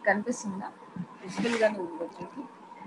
మీకు కనిపిస్తుందా విజిబుల్ గానే ఉంది వచ్చేసి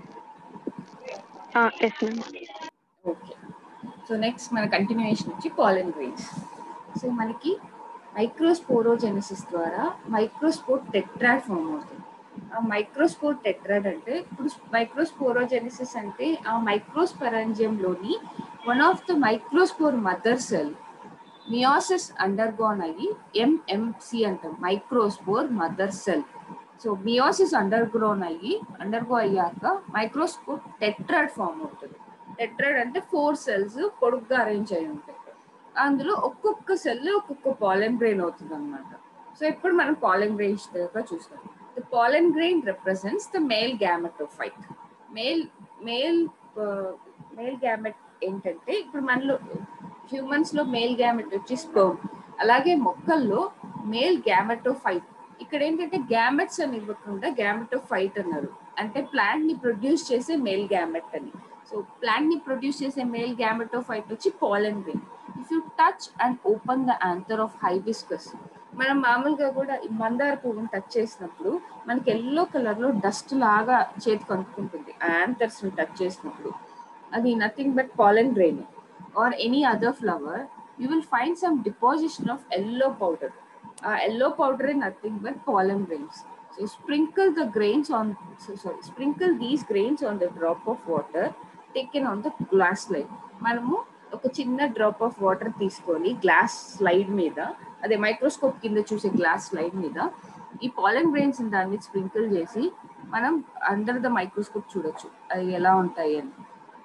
yes ma'am okay so next మన కంటిన్యూషన్ వచ్చి పాలన్ గ్రెయిన్స్ సో మనకి మైక్రోస్పోరోజెనసిస్ ద్వారా మైక్రోస్పోర్ టెట్రాడ్ ఫామ్ అవుతుంది ఆ మైక్రోస్పోర్ టెట్రాడ్ అంటే ఇప్పుడు మైక్రోస్పోరోజెనసిస్ అంటే ఆ మైక్రోస్పరాంజియంలోని one of the microspore mother cell meiosis undergone అయ్యి ఎంఎంసి అంటాం microspore mother cell so meiosis undergone అయ్యి అండర్గో అయ్యాక మైక్రోస్కోప్ టెట్రాడ్ ఫామ్ అవుతుంది టెట్రాడ్ అంటే ఫోర్ సెల్స్ పొడుగ్గా అరేంజ్ అయి ఉంటాయి అందులో ఒక్కొక్క సెల్ ఒక్కొక్క పాలెన్ గ్రెయిన్ అవుతుంది అనమాట సో ఇప్పుడు మనం పాలెన్ గ్రెయిన్స్ దగ్గర చూస్తాం the pollen grain represents the male gametophyte male male male gamete ఏంటంటే ఇప్పుడు మనలో హ్యూమన్స్ లో మేల్ గ్యామెట్ వచ్చి స్పర్మ్ అలాగే మొక్కల్లో మేల్ గ్యామెటోఫైట్ ఇక్కడ ఏంటంటే గ్యామెట్స్ అని ఇవ్వకుండా గ్యామెటోఫైట్ అన్నారు అంటే ప్లాంట్ ని ప్రొడ్యూస్ చేసే మేల్ గ్యామెట్ అని సో ప్లాంట్ ని ప్రొడ్యూస్ చేసే మేల్ గ్యామెటోఫైట్ వచ్చి pollen grain if you touch and open the anther of hibiscus మనం మామూలుగా కూడా ఈ మందార పువ్వుని టచ్ చేసినప్పుడు మనకి ఎల్లో కలర్ లో డస్ట్ లాగా చేతికి అందుకుంటుంది ఆ యాంథర్స్ ని టచ్ చేసినప్పుడు అది nothing but pollen grain or any other flower you will find some deposition of yellow powder ఆ yellow powder nothing but pollen grains so sprinkle the grains on sorry sprinkle these grains on the drop of water taken on the glass slide మనము ఒక చిన్న drop of water తీసుకొని glass slide మీద అదే microscope కింద చూసే glass slide మీద ఈ పాలన్ గ్రెయిన్స్ దాన్ని స్ప్రింకిల్ చేసి మనం అండర్ ద మైక్రోస్కోప్ చూడొచ్చు అది ఎలా ఉంటాయి అని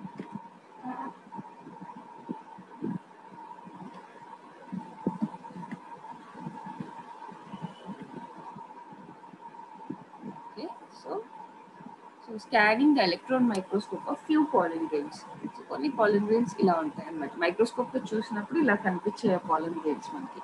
okay so so scanning the electron microscope of few pollen grains so కొన్ని పాలన్ గ్రెయిన్స్ ఇలా ఉంటాయి అన్నమాట మైక్రోస్కోప్ లో చూసినప్పుడు ఇలా కనిపించే పాలన్ గ్రెయిన్స్ మనకి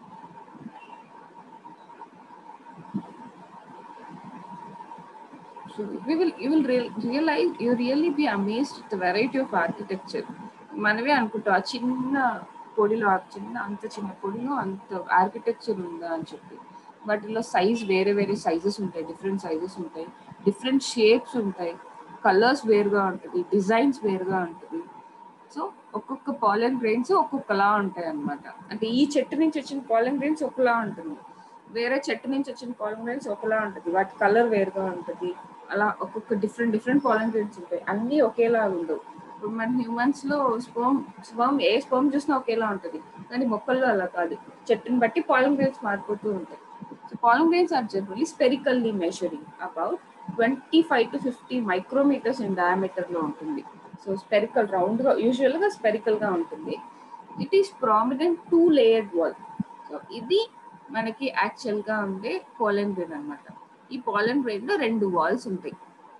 so we will you will real, realize you really be amazed at the variety of architecture మనమే అనుకుంటాం ఆ చిన్న పొడిలో ఆ చిన్న అంత చిన్న పొడిలో అంత ఆర్కిటెక్చర్ ఉందా అని చెప్పి వాటిలో సైజ్ వేరే వేరే సైజెస్ ఉంటాయి డిఫరెంట్ సైజెస్ ఉంటాయి డిఫరెంట్ షేప్స్ ఉంటాయి కలర్స్ వేరుగా ఉంటుంది డిజైన్స్ వేరుగా ఉంటుంది సో ఒక్కొక్క పాలన్ గ్రెయిన్స్ ఒక్కొక్కలా ఉంటాయి అన్నమాట అంటే ఈ చెట్టు నుంచి వచ్చిన పాలన్ గ్రెయిన్స్ ఒకలా ఉంటుంది వేరే చెట్టు నుంచి వచ్చిన పాలన్ గ్రెయిన్స్ ఒకలా ఉంటుంది వాటి కలర్ వేరుగా ఉంటుంది అలా ఒక్కొక్క డిఫరెంట్ డిఫరెంట్ పాలన్ గ్రెయిన్స్ ఉంటాయి అన్నీ ఒకేలా ఉండవు ఇప్పుడు మన హ్యూమన్స్ లో స్పోమ్ స్పోమ్ ఏ స్పోమ్ చూసినా ఒకేలా ఉంటుంది కానీ మొక్కల్లో అలా కాదు చెట్టుని బట్టి పాలన్ గ్రెయిన్స్ మారిపోతూ ఉంటాయి so pollen grains are generally spherically measuring about twenty five to fifty micrometres in diameter లో ఉంటుంది సో స్పెరికల్ రౌండ్ గా యూజువల్ గా స్పెరికల్ గా ఉంటుంది it is prominent two layered wall so ఇది మనకి యాక్చువల్ గా ఉండే పాలన్ గ్రెయిన్ అనమాట ఈ పాలన్ గ్రెయిన్ లో రెండు వాల్స్ ఉంటాయి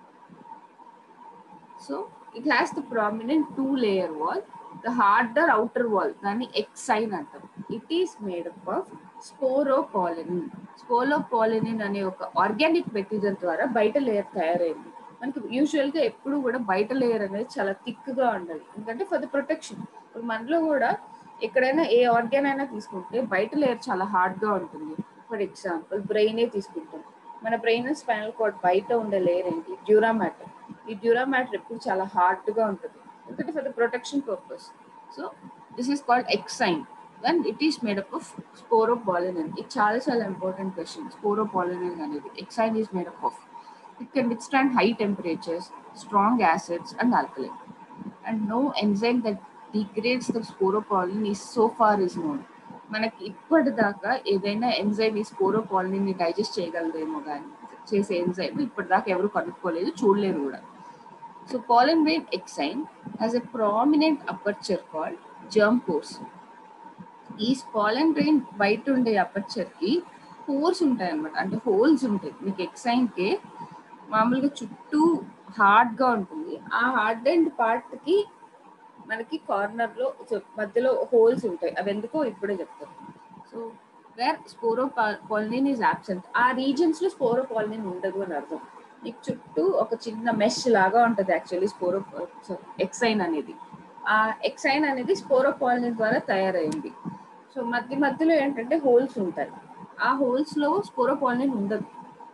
so it has the prominent two layer wall the harder outer wall దాన్ని ఎక్సైన్ అంటాం it is made up of sporopollenin sporopollenin అనే ఒక ఆర్గానిక్ మెటీరియల్ ద్వారా బయట లేయర్ తయారైంది మనకి యూజువల్ గా ఎప్పుడు కూడా బయట లేయర్ అనేది చాలా థిక్ గా ఉండాలి ఎందుకంటే ఫర్ ద ప్రొటెక్షన్ ఇప్పుడు మనలో కూడా ఎక్కడైనా ఏ ఆర్గాన్ అయినా తీసుకుంటే బయట లేయర్ చాలా హార్డ్ గా ఉంటుంది ఫర్ ఎగ్జాంపుల్ బ్రెయినే తీసుకుంటాం మన బ్రెయిన్ స్పైనల్ కార్డ్ బయట ఉండే లేయర్ ఏంటి డ్యూరా మ్యాటర్ ఈ డ్యూరా మ్యాటర్ ఎప్పుడు చాలా హార్డ్ గా ఉంటుంది ఎందుకంటే for the protection purpose so this is called exine then it is made up of sporopollenin ఇది చాలా చాలా ఇంపార్టెంట్ క్వశ్చన్ స్పోరోపాలినన్ అనేది exine is made up of it can withstand high temperatures strong acids and alkaline and no enzyme that degrades the sporopollenin is so far is known మనకి ఇప్పటిదాకా ఏదైనా enzyme ఈ స్పోరోపాలిన్ ని digest చేయగలదేమో కానీ చేసే ఎంజైమ్ ఇప్పటిదాకా ఎవరు కనుక్కోలేదు చూడలేరు కూడా so pollen grain exine has a prominent aperture called germ pores. ఈ పాలన్ గ్రెయిన్ బయట ఉండే అపర్చర్ కి పోర్స్ ఉంటాయి అనమాట అంటే హోల్స్ ఉంటాయి మీకు ఎక్సైన్ కి మామూలుగా చుట్టూ హార్డ్ గా ఉంటుంది ఆ హార్డ్ అండ్ పార్ట్ కి మనకి కార్నర్ లో మధ్యలో హోల్స్ ఉంటాయి అవి ఎందుకో ఇప్పుడే చెప్తాను so where sporopollenin is absent ఆ రీజన్స్ లో స్పోరో పాలినిన్ ఉండదు అని అర్థం నీకు చుట్టూ ఒక చిన్న మెష్ లాగా ఉంటుంది యాక్చువల్లీ స్పోరో ఎక్సైన్ అనేది ఆ ఎక్సైన్ అనేది స్పోరోపాలిన్ ద్వారా తయారైంది సో మధ్య మధ్యలో ఏంటంటే హోల్స్ ఉంటాయి ఆ హోల్స్ లో స్పోరోపాలిన్ ఉండదు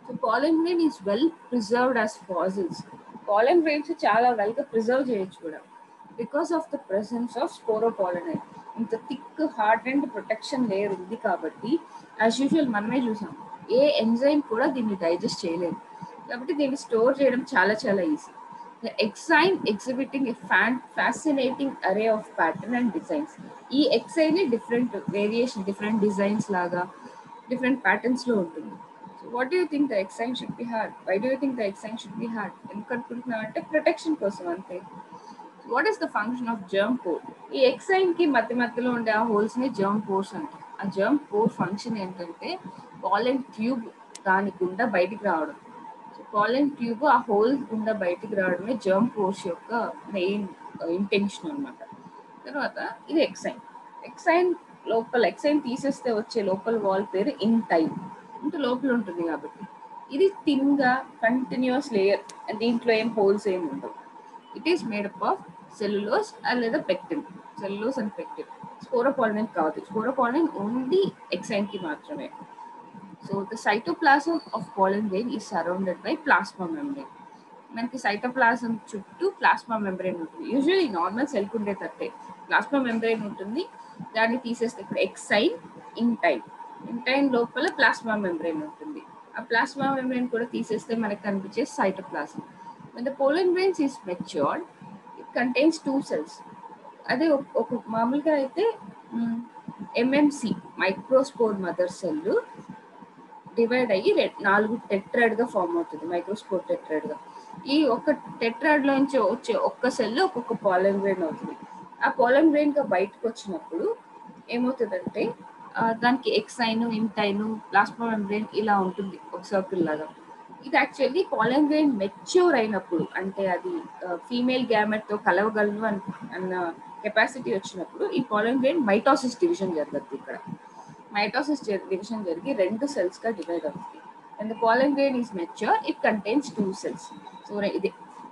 so pollen grain is well preserved as fossils pollen grains చాలా వెల్గా ప్రిజర్వ్ చేయొచ్చు కూడా because of the presence of sporopollenin ఇంత thick hard and protection layer ఉంది కాబట్టి యాజ్ యూజువల్ మనమే చూసాం ఏ ఎంజైమ్ కూడా దీన్ని డైజెస్ట్ చేయలేదు కాబట్టి దీన్ని స్టోర్ చేయడం చాలా చాలా easy the exine exhibiting a fan fascinating array of pattern and designs ఈ exine different variation different designs లాగా డిఫరెంట్ ప్యాటర్న్స్ లో ఉంటుంది so what do think the exine should be hard why do think the exine should be hard ఎందుకు అనుకుంటున్నావు అంటే protection కోసం అంతే what is the function of germ pore ఈ exine కి మధ్య మధ్యలో ఉండే ఆ హోల్స్ ని జర్మ్ పోర్స్ అంటారు ఆ జర్మ్ పోర్ ఫంక్షన్ ఏంటంటే పాలెన్ ట్యూబ్ దాని గుండా బయటికి రావడం పాలెన్ ట్యూబ్ ఆ హోల్ గుండా బయటికి రావడమే జర్మ్ పోర్స్ యొక్క మెయిన్ ఇంటెన్షన్ అనమాట తర్వాత ఇది ఎక్సైన్ ఎక్సైన్ లోపల ఎక్సైన్ తీసేస్తే వచ్చే లోపల వాల్ పేరు ఇన్ టైమ్ అంటే లోపల ఉంటుంది కాబట్టి ఇది థిన్ గా కంటిన్యూస్ లేయర్ దీంట్లో ఏం హోల్స్ ఏమి ఉండవు it is made up of cellulose లేదా pectin cellulose and pectin sporopollenin కాదు స్పోరోపాలిన్ ఓన్లీ ఎక్సైన్ కి మాత్రమే so the cytoplasm of pollen grain is surrounded by plasma membrane మనకి సైటోప్లాజం చుట్టూ ప్లాస్మా మెంబ్రెయిన్ ఉంటుంది యూజువల్లీ నార్మల్ సెల్ ఉండే తట్టే ప్లాస్మా మెంబ్రెయిన్ ఉంటుంది దాన్ని తీసేస్తే ఇప్పుడు ఎక్సైన్ ఇంటైన్ ఇంటైన్ లోపల ప్లాస్మా మెంబ్రెయిన్ ఉంటుంది ఆ ప్లాస్మా మెంబ్రెయిన్ కూడా తీసేస్తే మనకి కనిపించే cytoplasm when the pollen grains is matured it contains two cells అదే ఒక మామూలుగా అయితే MMC microspore mother cell divide అయ్యి నాలుగు టెట్రాడ్ గా ఫామ్ అవుతుంది మైక్రోస్పోర్ టెట్రాడ్ గా ఈ ఒక టెట్రాడ్ లోంచి వచ్చే ఒక్క సెల్ ఒక్కొక్క పాలన్ గ్రెయిన్ అవుతుంది ఆ పాలన్ గ్రెయిన్ గా బయటకు వచ్చినప్పుడు ఏమవుతుందంటే దానికి ఎక్సైన్ ఇంటైన్ ప్లాస్మా మెంబ్రెయిన్ ఇలా ఉంటుంది ఒక సర్కిల్ లాగా ఇది యాక్చువల్లీ పాలన్ గ్రెయిన్ మెచ్యూర్ అయినప్పుడు అంటే అది ఫీమేల్ గ్యామెట్ తో కలవగలను అన్న కెపాసిటీ వచ్చినప్పుడు ఈ పాలన్ గ్రెయిన్ మైటోసిస్ డివిజన్ జరుగుతుంది ఇక్కడ మైటోసిస్ డివిజన్ జరిగి రెండు సెల్స్ గా డివైడ్ అవుతుంది and pollen grain is mature it contains two cells so ఇది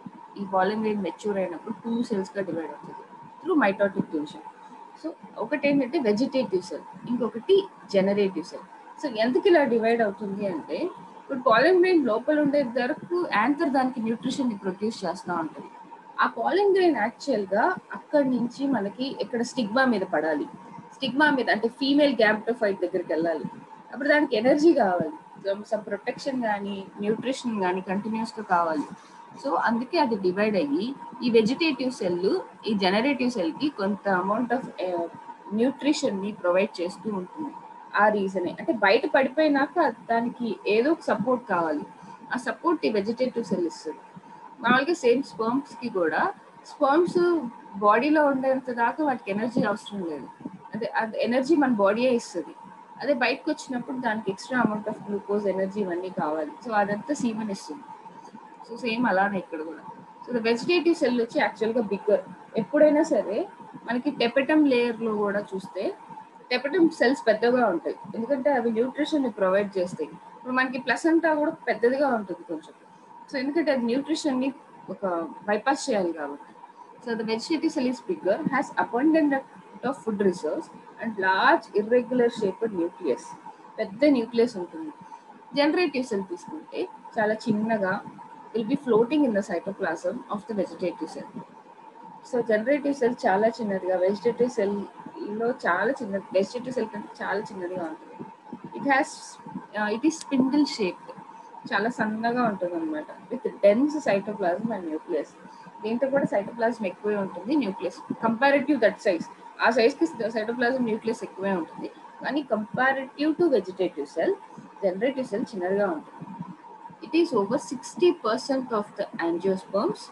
ఈ పాలన్ గ్రెయిన్ మెచ్యూర్ అయినప్పుడు టూ సెల్స్ గా డివైడ్ అవుతుంది త్రూ మైటోటిక్ డివిజన్ సో ఒకటి ఏంటంటే వెజిటేటివ్ సెల్ ఇంకొకటి జనరేటివ్ సెల్ సో ఎందుకు ఇలా డివైడ్ అవుతుంది అంటే ఇప్పుడు పాలన్ గ్రెయిన్ లోపల ఉండే వరకు యాంకర్ దానికి న్యూట్రిషన్ ని ప్రొడ్యూస్ చేస్తూ ఉంటుంది ఆ పాలన్ గ్రెయిన్ యాక్చువల్ గా అక్కడి నుంచి మనకి ఇక్కడ స్టిగ్మా మీద పడాలి స్టిగ్మా మీద అంటే ఫీమేల్ గ్యాప్టోఫైట్ దగ్గరికి వెళ్ళాలి అప్పుడు దానికి ఎనర్జీ కావాలి సమ్ ప్రొటెక్షన్ కానీ న్యూట్రిషన్ కానీ కంటిన్యూస్ గా కావాలి సో అందుకే అది డివైడ్ అయ్యి ఈ వెజిటేటివ్ సెల్ ఈ జనరేటివ్ సెల్ కి కొంత అమౌంట్ ఆఫ్ న్యూట్రిషన్ ని ప్రొవైడ్ చేస్తూ ఉంటుంది ఆ రీజనే అంటే బయట పడిపోయినాక దానికి ఏదో ఒక సపోర్ట్ కావాలి ఆ సపోర్ట్ ఈ వెజిటేటివ్ సెల్ ఇస్తుంది మామూలుగా సేమ్ స్పర్మ్స్ కి కూడా స్పర్మ్స్ బాడీలో ఉండేంత దాకా వాటికి ఎనర్జీ అవసరం లేదు అదే అది ఎనర్జీ మన బాడీయే ఇస్తుంది అదే బయటకు వచ్చినప్పుడు దానికి extra amount of glucose energy ఇవన్నీ కావాలి సో అదంతా సీమన్ ఇస్తుంది సో సేమ్ అలానే ఇక్కడ కూడా సో ద వెజిటేటివ్ సెల్ వచ్చి యాక్చువల్గా బిగ్గర్ ఎప్పుడైనా సరే మనకి టెపెటమ్ లేయర్ లో కూడా చూస్తే టెపటమ్ సెల్స్ పెద్దగా ఉంటాయి ఎందుకంటే అవి న్యూట్రిషన్ ని ప్రొవైడ్ చేస్తాయి ఇప్పుడు మనకి ప్లసంటా కూడా పెద్దదిగా ఉంటుంది కొంచెం సో ఎందుకంటే అది న్యూట్రిషన్ ని ఒక బైపాస్ చేయాలి కాబట్టి so the vegetative cell is bigger has abundant of food resource and large irregular shaped nucleus పెద్ద న్యూక్లియస్ ఉంటుంది జనరేటివ్ సెల్ తీసుకుంటే చాలా చిన్నగా will be floating in the cytoplasm of the vegetative cell so generative cell చాలా చిన్నదిగా vegetative cell లో చాలా చిన్న వెజిటేటివ్ సెల్ కంటే చాలా చిన్నదిగా ఉంటుంది it has it is spindle shaped చాలా సన్నగా ఉంటుంది అనమాట with dense cytoplasm and nucleus దీంట్లో కూడా సైటోప్లాజం ఎక్కువే ఉంటుంది న్యూక్లియస్ కంపారిటివ్ దట్ సైజ్ ఆ సైజ్ కి సైటోప్లాజం న్యూక్లియస్ ఎక్కువే ఉంటుంది కానీ comparative to vegetative cell generative cell చిన్నదిగా ఉంటుంది it is over sixty percent of the angiosperms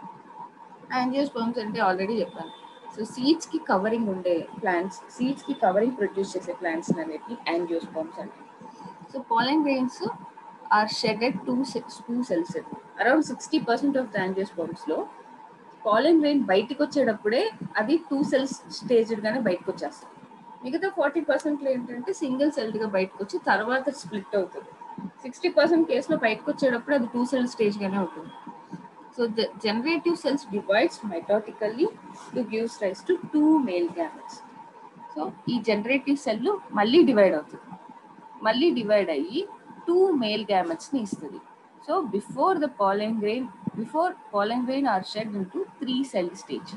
angiosperms అంటే ఆల్రెడీ చెప్పాను సో సీడ్స్ కి కవరింగ్ ఉండే ప్లాంట్స్ సీడ్స్ కి కవరింగ్ ప్రొడ్యూస్ చేసే ప్లాంట్స్ అనేవి యాంజియోస్పర్మ్స్ అంటే so pollen grains are shedded two two cells around sixty percent of the angiosperms లో pollen grain బయటకు వచ్చేటప్పుడే అది టూ సెల్స్ స్టేజ్డ్ గానే బయటకు వచ్చేస్తుంది మిగతా ఫార్టీ పర్సెంట్ ఏంటంటే సింగిల్ సెల్డ్ గా బయటకు వచ్చి తర్వాత స్ప్లిట్ అవుతుంది సిక్స్టీ పర్సెంట్ కేసులో బయటకు వచ్చేటప్పుడు అది టూ సెల్ స్టేజ్ గానే ఉంటుంది so the generative cells divides mitotically to gives rise to two male gametes so ఈ జనరేటివ్ సెల్ మళ్ళీ డివైడ్ అవుతుంది మళ్ళీ డివైడ్ అయ్యి టూ మేల్ గ్యామెట్స్ని ఇస్తుంది so before the pollen grain before pollen grain are shed into three cell stage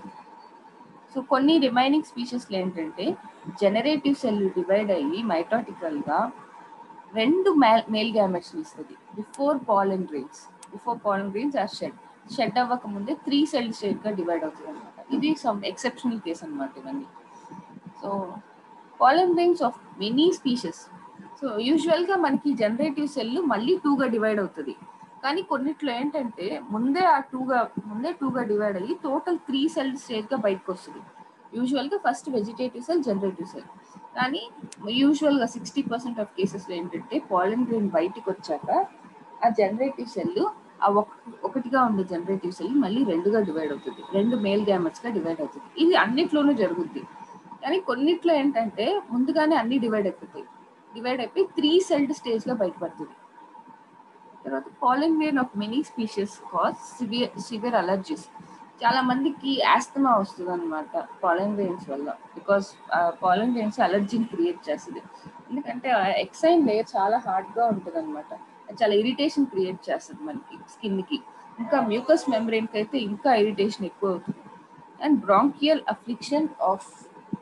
so కొన్ని remaining స్పీషెస్లో ఏంటంటే జనరేటివ్ సెల్ డివైడ్ అయ్యి మైటాటికల్గా రెండు మేల్ మేల్ గ్యామెట్స్ని ఇస్తుంది before pollen grains before pollen grains are shed shed అవ్వక ముందే త్రీ సెల్ స్టేట్గా డివైడ్ అవుతుంది అనమాట ఇది సమ్ ఎక్సెప్షనల్ కేస్ అనమాట ఇవన్నీ so pollen grains of many species so యూజువల్గా మనకి జనరేటివ్ సెల్ మళ్ళీ టూగా డివైడ్ అవుతుంది కానీ కొన్నిట్లో ఏంటంటే ముందే ఆ టూగా ముందే టూగా డివైడ్ అయ్యి టోటల్ త్రీ సెల్ స్టేజ్గా బయటకు వస్తుంది యూజువల్గా first vegetative cell generative cell కానీ యూజువల్గా సిక్స్టీ పర్సెంట్ ఆఫ్ కేసెస్లో ఏంటంటే పాలన్ గ్రెయిన్ బయటికి వచ్చాక ఆ జనరేటివ్ సెల్ ఆ ఒకటిగా ఉండే జనరేటివ్ సెల్ మళ్ళీ రెండుగా డివైడ్ అవుతుంది రెండు మేల్ గ్యామెట్స్గా డివైడ్ అవుతుంది ఇది అన్నిట్లోనూ జరుగుద్ది కానీ కొన్నిట్లో ఏంటంటే ముందుగానే అన్ని డివైడ్ అయిపోతాయి డివైడ్ అయిపోయి త్రీ సెల్డ్ స్టేజ్లో బయటపడుతుంది తర్వాత pollen grain of many species cause severe severe allergies చాలా మందికి ఆస్తమా వస్తుంది అనమాట పాలన్ గ్రెయిన్స్ వల్ల బికాస్ పాలన్ గ్రెయిన్స్ అలర్జీని క్రియేట్ చేస్తుంది ఎందుకంటే ఎక్సైన్ లేయర్ చాలా హార్డ్గా ఉంటుంది అనమాట చాలా ఇరిటేషన్ క్రియేట్ చేస్తుంది మనకి స్కిన్కి ఇంకా మ్యూకస్ మెంబ్రెయిన్కి అయితే ఇంకా ఇరిటేషన్ ఎక్కువ అవుతుంది and bronchial affliction of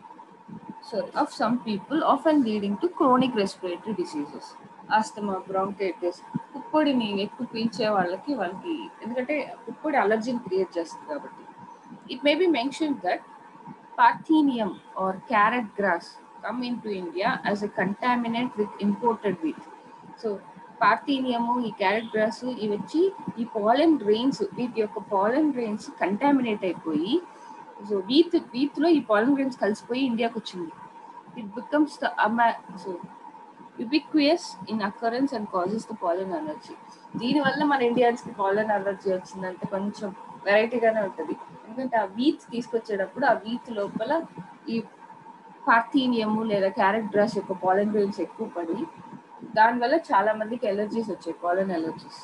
sorry, of some people, often leading to chronic respiratory diseases. Asthma bronchitis పుప్పొడిని ఎక్కువ పీల్చే వాళ్ళకి వాళ్ళకి ఎందుకంటే పుప్పొడి అలర్జీని క్రియేట్ చేస్తుంది కాబట్టి it may be mentioned that parthenium or carrot grass come into India as a contaminant with imported wheat so parthenium ఈ క్యారెట్ గ్రాస్ ఇవి వచ్చి ఈ పాలెన్ డ్రెయిన్స్ వీటి యొక్క పాలెన్ డ్రెయిన్స్ కంటామినేట్ అయిపోయి సో వీత్ వీత్లో ఈ పాలన్ గ్రెయిన్స్ కలిసిపోయి ఇండియాకి వచ్చింది ఇట్ బికమ్స్ ద అమా so ubiquitous in occurrence and causes the pollen allergy దీనివల్ల మన ఇండియన్స్కి పాలన్ అలర్జీ వచ్చిందంటే కొంచెం వెరైటీగానే ఉంటుంది ఎందుకంటే ఆ వీత్ తీసుకొచ్చేటప్పుడు ఆ వీత్ లోపల ఈ పార్థీనియము లేదా క్యారెట్ గ్రాస్ యొక్క పాలన్ గ్రెయిన్స్ ఎక్కువ పడి దానివల్ల చాలా మందికి ఎలర్జీస్ వచ్చాయి pollen allergies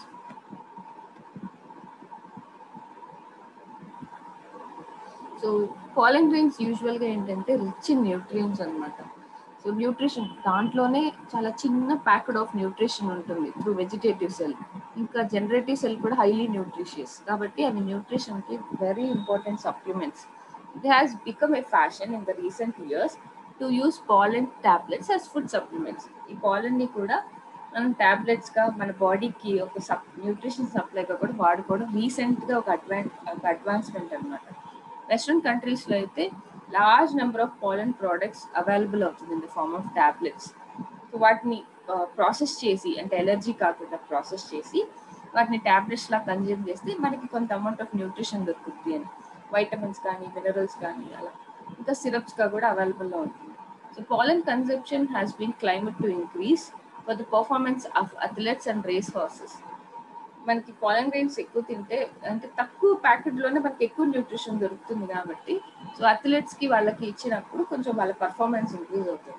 so pollen grains యూజువల్గా ఏంటంటే రిచ్ ఇన్ న్యూట్రియన్స్ అనమాట సో న్యూట్రిషన్ దాంట్లోనే చాలా చిన్న ప్యాకెట్ ఆఫ్ న్యూట్రిషన్ ఉంటుంది త్రూ వెజిటేటివ్ సెల్ ఇంకా జనరేటివ్ సెల్ కూడా హైలీ న్యూట్రిషియస్ కాబట్టి అవి న్యూట్రిషన్కి very important supplements it has become a fashion in the recent years to use pollen tablets as food supplements ఈ పాలన్ని కూడా మనం టాబ్లెట్స్గా మన బాడీకి ఒక సప్ న్యూట్రిషన్ సప్లైగా కూడా వాడుకోవడం రీసెంట్గా ఒక అడ్వాన్ ఒక అడ్వాన్స్మెంట్ అనమాట వెస్ట్రన్ కంట్రీస్లో అయితే large number of pollen products available అవుతుంది in the form of tablets so వాటిని ప్రాసెస్ చేసి అంటే ఎలర్జీ కాకుండా ప్రాసెస్ చేసి వాటిని ట్యాబ్లెట్స్ లా కన్జ్యూమ్ చేస్తే మనకి కొంత అమౌంట్ ఆఫ్ న్యూట్రిషన్ దొరుకుతుంది అని వైటమిన్స్ కానీ మినరల్స్ కానీ అలా ఇంకా సిరప్స్గా కూడా అవైలబుల్లో ఉంటుంది so pollen consumption has been claimed to increase for the performance of athletes and race horses మనకి పాలన్ గ్రెయిన్స్ ఎక్కువ తింటే అంటే తక్కువ ప్యాకెట్లోనే మనకి ఎక్కువ న్యూట్రిషన్ దొరుకుతుంది కాబట్టి సో అథ్లెట్స్కి వాళ్ళకి ఇచ్చినప్పుడు కొంచెం వాళ్ళ పర్ఫార్మెన్స్ ఇంక్రీజ్ అవుతుంది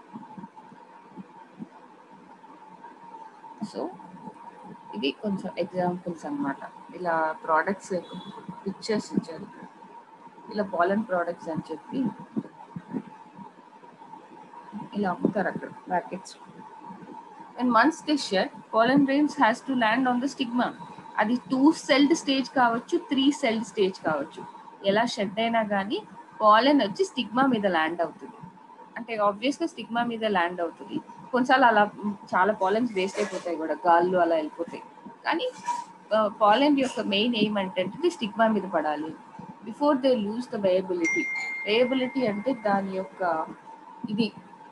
సో ఇది కొంచెం ఎగ్జాంపుల్స్ అనమాట ఇలా ప్రోడక్ట్స్ పిక్చర్స్ ఇచ్చారు ఇలా పాలన్ ప్రోడక్ట్స్ అని చెప్పి ఇలా అమ్ముతారు అక్కడ packets and once they shed pollen grains has to land on the stigma అది టూ సెల్డ్ స్టేజ్ కావచ్చు త్రీ సెల్డ్ స్టేజ్ కావచ్చు ఎలా షెడ్ అయినా కానీ పాలన్ వచ్చి స్టిగ్మా మీద ల్యాండ్ అవుతుంది అంటే ఆబ్వియస్గా స్టిగ్మా మీద ల్యాండ్ అవుతుంది కొన్నిసార్లు అలా చాలా పాలన్స్ వేస్ట్ అయిపోతాయి కూడా గాల్లో అలా వెళ్ళిపోతాయి కానీ పాలన్ యొక్క మెయిన్ ఎయిమ్ అంటే స్టిగ్మా మీద పడాలి before they lose the viability viability అంటే దాని యొక్క ఇది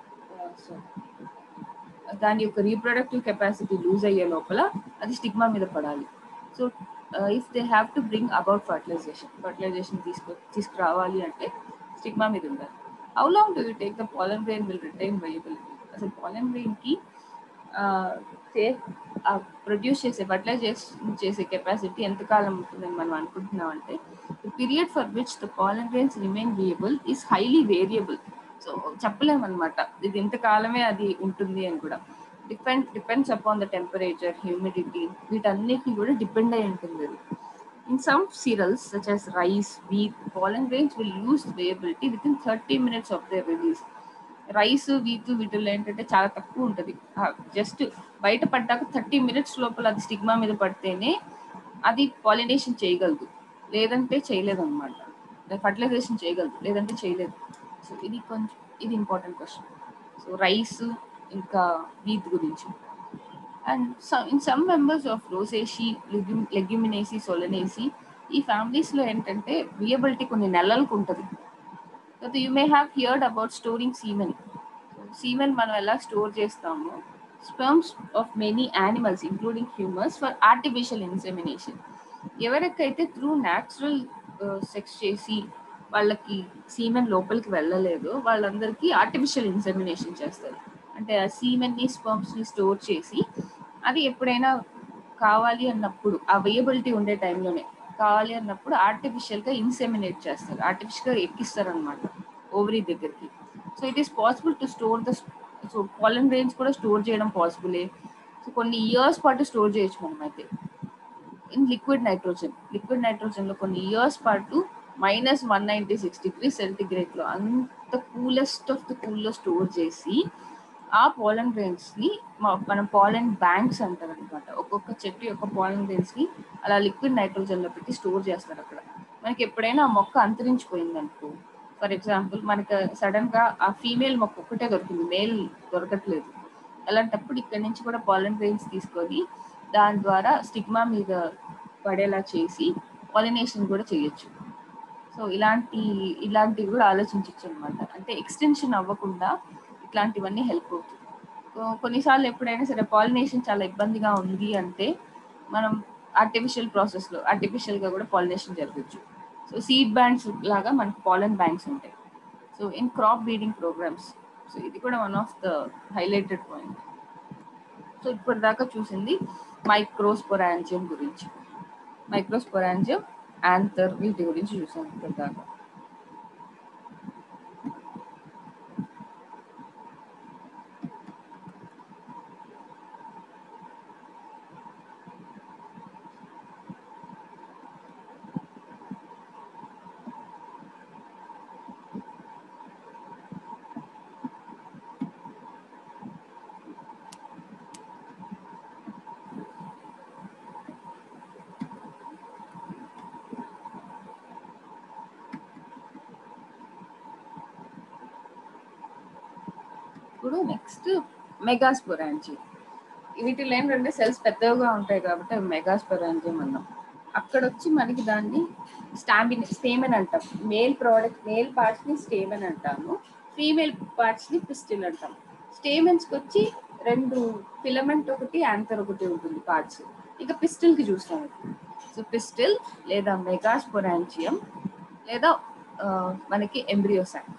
దాని యొక్క రీప్రొడక్టివ్ కెపాసిటీ లూజ్ అయ్యే లోపల అది స్టిగ్మా మీద పడాలి so if they have to bring about fertilization fertilization తీసుకు తీసుకురావాలి అంటే స్టిగ్మా మీద ఉండాలి how long do you take the pollen grain will retain viability అసలు పాలన్ బ్రెయిన్కి ప్రొడ్యూస్ చేసే ఫర్టిలైజేషన్ చేసే కెపాసిటీ ఎంతకాలం ఉంటుందని మనం అనుకుంటున్నాం అంటే the period for which the pollen grains remain viable is highly variable so చెప్పలేము అనమాట ఇది ఇంతకాలమే అది ఉంటుంది అని కూడా depend depends upon the temperature humidity వీటన్నిటిని కూడా డిపెండ్ అయి ఉంటుంది అది in some cereals such as rice wheat pollen grains will lose viability within thirty minutes of the release rice wheat వీటిల్లో ఏంటంటే చాలా తక్కువ ఉంటుంది జస్ట్ బయట పడ్డాక థర్టీ మినిట్స్ లోపల అది స్టిగ్మా మీద పడితేనే అది పాలినేషన్ చేయగలదు లేదంటే చేయలేదు అనమాట ఫర్టిలైజేషన్ చేయగలదు లేదంటే చేయలేదు సో ఇది కొంచెం ఇది ఇంపార్టెంట్ క్వశ్చన్ సో రైస్ ఇంకా వీట్ గురించి and in some members of Rosaceae Leguminosae Solanaceae ఈ ఫ్యామిలీస్లో ఏంటంటే వియబిలిటీ కొన్ని నెలలకు ఉంటుంది అయితే you may have heard about storing semen semen మనం ఎలా స్టోర్ చేస్తాము sperms of many animals including humans for artificial insemination ఎవరికైతే త్రూ న్యాచురల్ సెక్స్ చేసి వాళ్ళకి సీమెన్ లోపలికి వెళ్ళలేదు వాళ్ళందరికీ ఆర్టిఫిషియల్ ఇన్సెమినేషన్ చేస్తారు అంటే ఆ సీమెన్ని స్పర్మ్స్ని స్టోర్ చేసి అది ఎప్పుడైనా కావాలి అన్నప్పుడు అవైలబిలిటీ ఉండే టైంలోనే కావాలి అన్నప్పుడు ఆర్టిఫిషియల్గా ఇన్సెమినేట్ చేస్తారు ఆర్టిఫిషియల్గా ఎక్కిస్తారు అనమాట ఓవరీ దగ్గరికి so it is possible to store the so pollen grains కూడా స్టోర్ చేయడం పాసిబులే సో కొన్ని ఇయర్స్ పాటు స్టోర్ చేయొచ్చు మనం అయితే ఇన్ లిక్విడ్ నైట్రోజన్ లిక్విడ్ నైట్రోజన్లో కొన్ని ఇయర్స్ పాటు minus one ninety six degree సెంటిగ్రేడ్లో అంత కూలెస్ట్ ఆఫ్ ద కూల్లో స్టోర్ చేసి ఆ పాలన్ గ్రెయిన్స్ని మనం పాలన్ బ్యాంక్స్ అంటారు అనమాట ఒక్కొక్క చెట్టు యొక్క పాలన్ గ్రెయిన్స్ని అలా లిక్విడ్ నైట్రోజన్లో పెట్టి స్టోర్ చేస్తారు అక్కడ మనకి ఎప్పుడైనా ఆ మొక్క అంతరించిపోయింది అనుకో ఫర్ ఎగ్జాంపుల్ మనకి సడన్ గా ఆ ఫీమేల్ మొక్క ఒక్కటే దొరికింది మేల్ దొరకట్లేదు అలాంటప్పుడు ఇక్కడ నుంచి కూడా పాలన్ గ్రెయిన్స్ తీసుకొని దాని ద్వారా స్టిగ్మా మీద పడేలా చేసి పాలినేషన్ కూడా చేయొచ్చు సో ఇలాంటి ఇలాంటివి కూడా ఆలోచించవచ్చు అనమాట అంటే ఎక్స్టెన్షన్ అవ్వకుండా ఇట్లాంటివన్నీ హెల్ప్ అవుతుంది కొన్నిసార్లు ఎప్పుడైనా సరే పాలినేషన్ చాలా ఇబ్బందిగా ఉంది అంటే మనం ఆర్టిఫిషియల్ ప్రాసెస్లో ఆర్టిఫిషియల్గా కూడా పాలినేషన్ జరగచ్చు సో సీడ్ బ్యాండ్స్ లాగా మనకు పాలన్ బ్యాంక్స్ ఉంటాయి so in crop breeding programs so ఇది కూడా one of the highlighted point so ఇప్పటిదాకా చూసింది మైక్రోస్పొరాంజియం గురించి మైక్రోస్పొరాంజియం యాంథర్ వీటి గురించి చూసాం ఇప్పటిదాకా ఇప్పుడు నెక్స్ట్ మెగాస్పొరాంజీ వీటిలో ఏంటంటే సెల్స్ పెద్దగా ఉంటాయి కాబట్టి అవి మెగాస్పొరాంజియం అన్నాం అక్కడ వచ్చి మనకి దాన్ని స్టాంబిన్ స్టేమెన్ అంటాం మేల్ ప్రోడక్ట్ మేల్ పార్ట్స్ ని స్టేమెన్ అంటాము ఫీమేల్ పార్ట్స్ ని పిస్టిల్ అంటాం స్టేమెన్స్ కి వచ్చి రెండు ఫిలమెంట్ ఒకటి యాంథర్ ఒకటి ఉంటుంది పార్ట్స్ ఇక పిస్టిల్ కి చూస్తాం సో పిస్టిల్ లేదా మెగాస్పొరాంజియం లేదా మనకి ఎంబ్రియోసాక్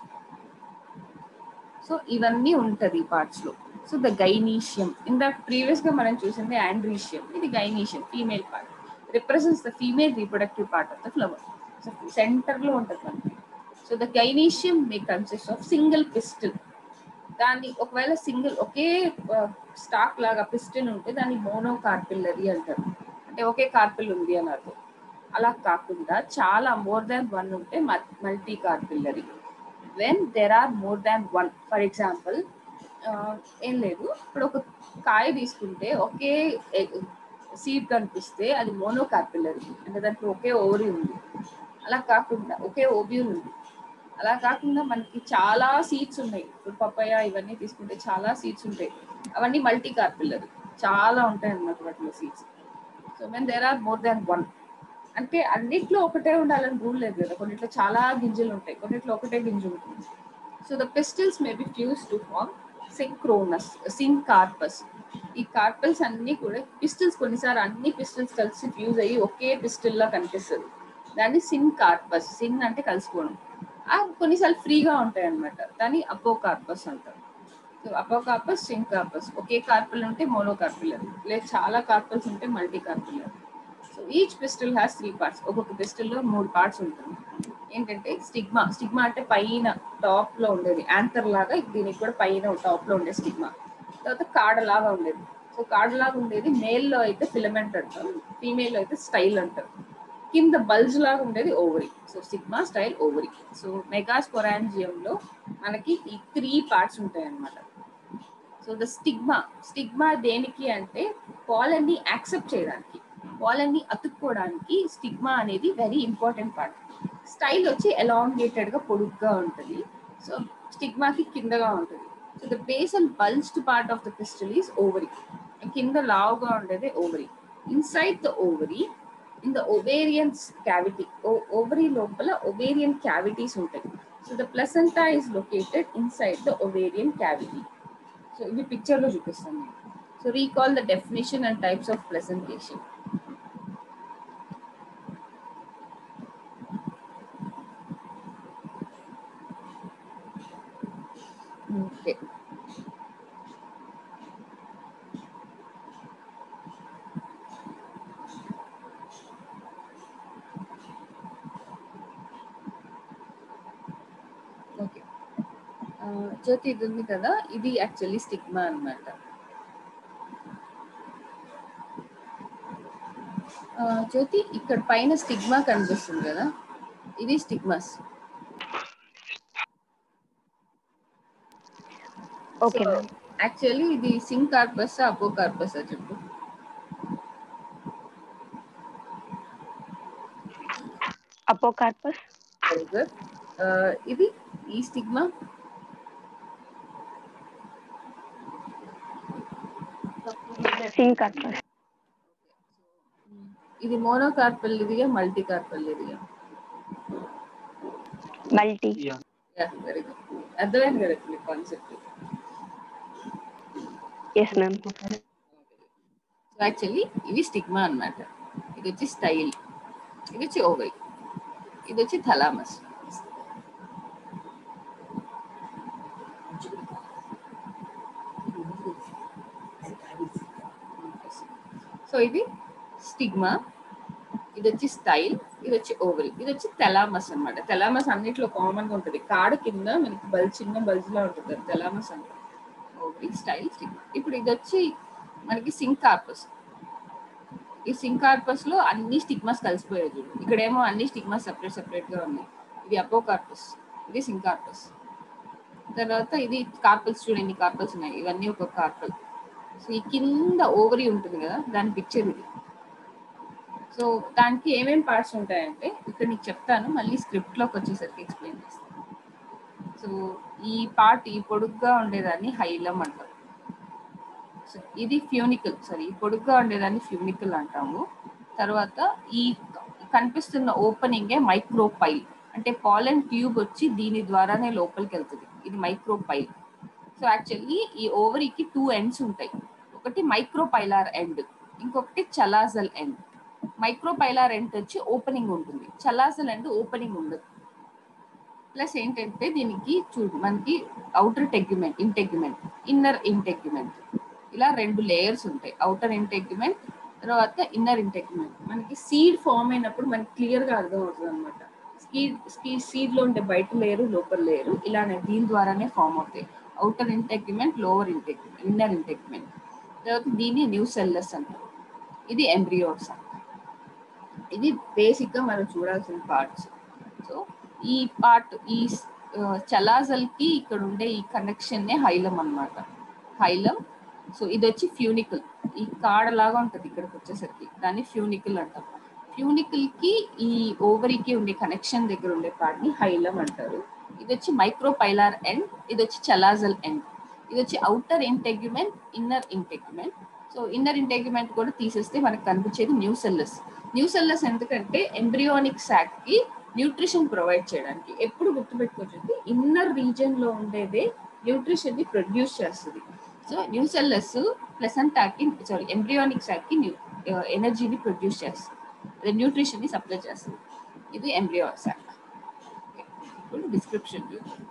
సో ఇవన్నీ ఉంటది పార్ట్స్ లో సో ద గైనీషియం ఇందాక ప్రీవియస్ గా మనం చూసింది ఆండ్రీషియం ఇది gynoecium female part represents the female reproductive part of the flower so centre లో ఉంటుంది మనకి so the gynoecium may consist of single pistil దాన్ని ఒకవేళ సింగిల్ ఒకే స్టాక్ లాగా పిస్టిల్ ఉంటే దాన్ని మోనో కార్పిల్లరీ అంటారు అంటే ఒకే కార్పిల్ ఉంది అని అర్థం అలా కాకుండా చాలా మోర్ దాన్ వన్ ఉంటే multicarpellary when there are more than one for example ఏం లేదు ఇప్పుడు ఒక కాయ తీసుకుంటే ఒకే సీడ్ కనిపిస్తే అది మోనో కార్పిల్లరీ అంటే దాంట్లో ఒకే ఓవరీ ఉంది అలా కాకుండా ఒకే ఓబ్యూల్ ఉంది అలా కాకుండా మనకి చాలా సీడ్స్ ఉన్నాయి ఇప్పుడు పప్పయ్య ఇవన్నీ తీసుకుంటే చాలా సీడ్స్ ఉంటాయి అవన్నీ మల్టీ కార్పిల్లరీ చాలా ఉంటాయి అన్నమాట వాటిలో seeds so when there are more than one అంటే అన్నిట్లో ఒకటే ఉండాలని రూల్ లేదు కదా కొన్నిట్లో చాలా గింజలు ఉంటాయి కొన్నిట్లో ఒకటే గింజ ఉంటుంది so the pistils may be fused to form syncarpous syncarpous ఈ కార్పల్స్ అన్ని కూడా పిస్టిల్స్ కొన్నిసార్లు అన్ని పిస్టిల్స్ కలిసి ఫ్యూజ్ అయ్యి ఒకే పిస్టిల్ లా కనిపిస్తుంది దాన్ని సిన్ కార్పస్ సిన్ అంటే కలిసిపోవడం ఆ కొన్నిసార్లు ఫ్రీగా ఉంటాయి అనమాట దాన్ని అపో కార్పస్ అంటారు so apocarpous syncarpous ఒకే కార్పల్ ఉంటే మోనో కార్పిల్లర్ లేదు చాలా కార్పల్స్ ఉంటే multicarpellary so each pistil has three parts ఒక్కొక్క పిస్టిల్లో మూడు పార్ట్స్ ఉంటుంది ఏంటంటే స్టిగ్మా స్టిగ్మా అంటే పైన టాప్ లో ఉండేది యాంతర్ లాగా దీనికి కూడా పైన టాప్ లో ఉండే స్టిగ్మా తర్వాత కాడ లాగా ఉండేది సో కాడ లాగా ఉండేది మేల్ లో అయితే ఫిలమెంట్ అంటారు ఫీమేల్ లో అయితే స్టైల్ అంటారు కింద బల్జ్ లాగా ఉండేది ovary so stigma style ovary so megasporangium లో మనకి ఈ త్రీ పార్ట్స్ ఉంటాయి అన్నమాట so so the stigma stigma దేనికి అంటే పాలన్ ని యాక్సెప్ట్ చేయడానికి పాలన్ ని అతుక్కోవడానికి స్టిగ్మా అనేది వెరీ ఇంపార్టెంట్ పార్ట్ స్టైల్ వచ్చి ఎలాంగేటెడ్ గా పొడుగ్గా ఉంటుంది సో స్టిగ్మాకి కిందగా ఉంటుంది so the base and bulged part of the pistil is ovary కింద లావుగా ఉండేది ovary inside the ovary in the ovarian cavity ovary లోపల ఒవేరియన్ క్యావిటీస్ ఉంటాయి so the placenta is located inside the ovarian cavity so ఇవి picture లో చూపిస్తాను నేను so recall the definition and types of placentation okay okay Jyothi ఇది ఉంది కదా ఇది యాక్చువల్లీ స్టిగ్మా అన్నమాట ఆ, జ్యోతి ఇక్కడ పైన స్టిగ్మా కనిపిస్తుంది కదా ఇది స్టిగ్మాస్ ఓకే మ్యామ్ యాక్చువల్లీ ఇది సింగ్ కార్పస్ అపో కార్పస్ చెప్పు అపోకార్పస్ వెరీ గుడ్ ఇది ఈ స్టిగ్మా సింకార్పస్ ఇది మోనోకార్పల్ ఇదిగా మల్టీ కార్పల్ ఇదిగా మల్టీ వెరీ గుడ్ అర్థమైంది కదా ఇప్పుడు కాన్సెప్ట్ ఎస్ మ్యామ్ యాక్చువల్లీ ఇవి స్టిగ్మా అన్నమాట ఇది వచ్చి స్టైల్ ఇది వచ్చి ఓవరీ ఇది వచ్చి థలామస్ సో ఇది స్టిగ్మా ఇది వచ్చి స్టైల్ ఇది వచ్చి ఓవరీ ఇది వచ్చి తెలామస్ అన్నమాట తెలామస్ అన్నిట్లో కామన్ గా ఉంటుంది కాడ కింద మనకి బల్ చిన్న బల్జ్ లా ఉంటుంది తెలామస్ అంటే ఓవరీ స్టైల్ స్టిగ్మా ఇప్పుడు ఇది వచ్చి మనకి సింకార్పస్ ఈ సింకార్పస్ లో అన్ని స్టిగ్మాస్ కలిసిపోయాయి చూడు ఇక్కడేమో అన్ని స్టిగ్మాస్ సెపరేట్ సెపరేట్ గా ఉన్నాయి ఇది అపోకార్పస్ ఇది సింకార్పస్ తర్వాత ఇది కార్పల్స్ చూడండి ఎన్ని కార్పల్స్ ఉన్నాయి ఇవన్నీ ఒక కార్పల్ సో ఈ కింద ఓవరీ ఉంటుంది కదా దాని పిక్చర్ ఇది సో దానికి ఏమేం పార్ట్స్ ఉంటాయంటే ఇక్కడ నీకు చెప్తాను మళ్ళీ స్క్రిప్ట్ లోకి వచ్చేసరికి ఎక్స్ప్లెయిన్ చేస్తాను సో ఈ పార్ట్ ఈ పొడుగ్గా ఉండేదాన్ని హైలం అంటారు సో ఇది ఫ్యూనికల్ సారీ ఈ పొడుగ్గా ఉండేదాన్ని ఫ్యూనికల్ అంటాము తర్వాత ఈ కనిపిస్తున్న ఓపెనింగే మైక్రోపైల్ అంటే పాలన్ ట్యూబ్ వచ్చి దీని ద్వారానే లోపలికి వెళ్తుంది ఇది మైక్రోపైల్ సో యాక్చువల్లీ ఈ ఓవరీకి టూ ఎండ్స్ ఉంటాయి ఒకటి మైక్రోపైలార్ ఎండ్ ఇంకొకటి చలాజల్ ఎండ్ మైక్రోపైలార్ ఎండ్ వచ్చి ఓపెనింగ్ ఉంటుంది చలాజల్ ఎండ్ ఓపెనింగ్ ఉండదు ప్లస్ ఏంటంటే దీనికి చూడు మనకి outer tegument integument inner integument ఇలా రెండు లేయర్స్ ఉంటాయి అవుటర్ ఇంటెగ్యుమెంట్ తర్వాత ఇన్నర్ ఇంటెగ్యుమెంట్ మనకి సీడ్ ఫామ్ అయినప్పుడు మనకి క్లియర్ గా అర్థం అవుతుంది అనమాట సీడ్ సీడ్ లో ఉండే బయట లేయరు లోపల లేయరు ఇలానే దీని ద్వారానే ఫామ్ అవుతాయి outer integument lower integument inner integument తర్వాత దీన్ని న్యూ సెల్లస్ అంటారు ఇది ఎంబ్రియోస్ అంటారు ఇది బేసిక్ గా మనం చూడాల్సిన పార్ట్స్ సో ఈ పార్ట్ ఈ చలాజల్ కి ఇక్కడ ఉండే ఈ కనెక్షన్ నే హైలం అన్నమాట హైలం సో ఇది వచ్చి ఫ్యూనికల్ ఈ కాడ లాగా ఉంటది ఇక్కడికి వచ్చేసరికి దాన్ని ఫ్యూనికల్ అంటాం ఫ్యూనికల్ కి ఈ ఓవరీకి ఉండే కనెక్షన్ దగ్గర ఉండే పార్ట్ ని హైలం అంటారు ఇది వచ్చి మైక్రోపైలార్ ఎండ్ ఇది వచ్చి చలాజల్ ఎండ్ ఇది వచ్చి outer integument inner integument so inner integument కూడా తీసేస్తే మనకు కనిపించేది న్యూ సెల్లస్ న్యూ సెల్లస్ ఎందుకంటే ఎంబ్రియోనిక్ సాక్ కి న్యూట్రిషన్ ప్రొవైడ్ చేయడానికి ఎప్పుడు గుర్తుపెట్టుకోవచ్చు ఇన్నర్ రీజన్ లో ఉండేదే న్యూట్రిషన్ ని ప్రొడ్యూస్ చేస్తుంది సో న్యూ సెల్లస్ ప్లసంటాకి సారీ ఎంబ్రియోనిక్ సాక్ కి ఎనర్జీని ప్రొడ్యూస్ చేస్తుంది అదే న్యూట్రిషన్ ని సప్లై చేస్తుంది ఇది ఎంబ్రియో సాక్ ఇప్పుడు description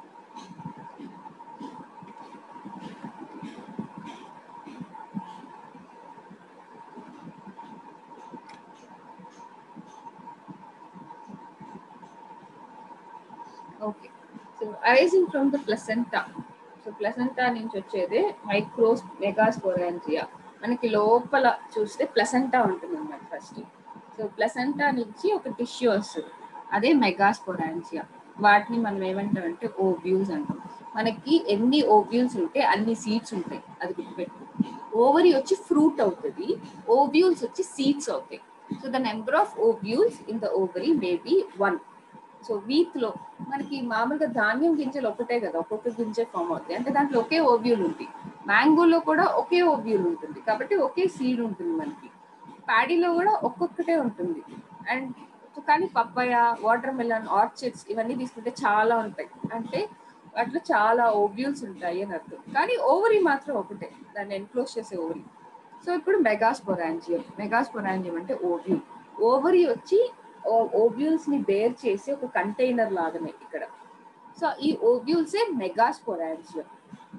okay so arising from the placenta so placenta నుంచి వచ్చేదే మైక్రోస్ మెగాస్పోరాంజియా మనకి లోపల చూస్తే ప్లసెంటా ఉంటుంది అన్నమాట ఫస్ట్ సో ప్లసెంటా నుంచి ఒక టిష్యూ వస్తుంది అదే మెగాస్పోరాంజియా వాటిని మనం ఏమంటామంటే ఓవ్యూస్ అంటాం మనకి ఎన్ని ఓవ్యూల్స్ ఉంటే అన్ని సీడ్స్ ఉంటాయి అది గుర్తుపెట్టు ఓవరీ వచ్చి ఫ్రూట్ అవుతుంది ఓవ్యూల్స్ వచ్చి సీడ్స్ అవుతాయి so the number of ovules in the ovary may be one so wheat లో మనకి మామూలుగా ధాన్యం గింజలు ఒకటే కదా ఒక్కొక్క గింజ ఫామ్ అవుతాయి అంటే దాంట్లో ఒకే ఓవ్యూల్ ఉంది మ్యాంగోలో కూడా ఒకే ఓవ్యూల్ ఉంటుంది కాబట్టి ఒకే సీడ్ ఉంటుంది మనకి ప్యాడీలో కూడా ఒక్కొక్కటే ఉంటుంది అండ్ కానీ పప్పాయ వాటర్ మెలన్ ఆర్చిడ్స్ ఇవన్నీ తీసుకుంటే చాలా ఉంటాయి అంటే వాటిలో చాలా ఓవ్యూల్స్ ఉంటాయి అని అర్థం కానీ ఓవరీ మాత్రం ఒకటే దాన్ని ఎన్క్లోజ్ చేసే ఓవరీ సో ఇప్పుడు మెగాస్పొరాంజియం మెగాస్పొరాంజియం అంటే ఓవ్యూల్ ఓవరీ వచ్చి ఓవ్యూల్స్ ని బేర్ చేసి ఒక కంటైనర్ లాగానే ఇక్కడ సో ఈ ఓవ్యూల్సే మెగాస్పొరాంజియం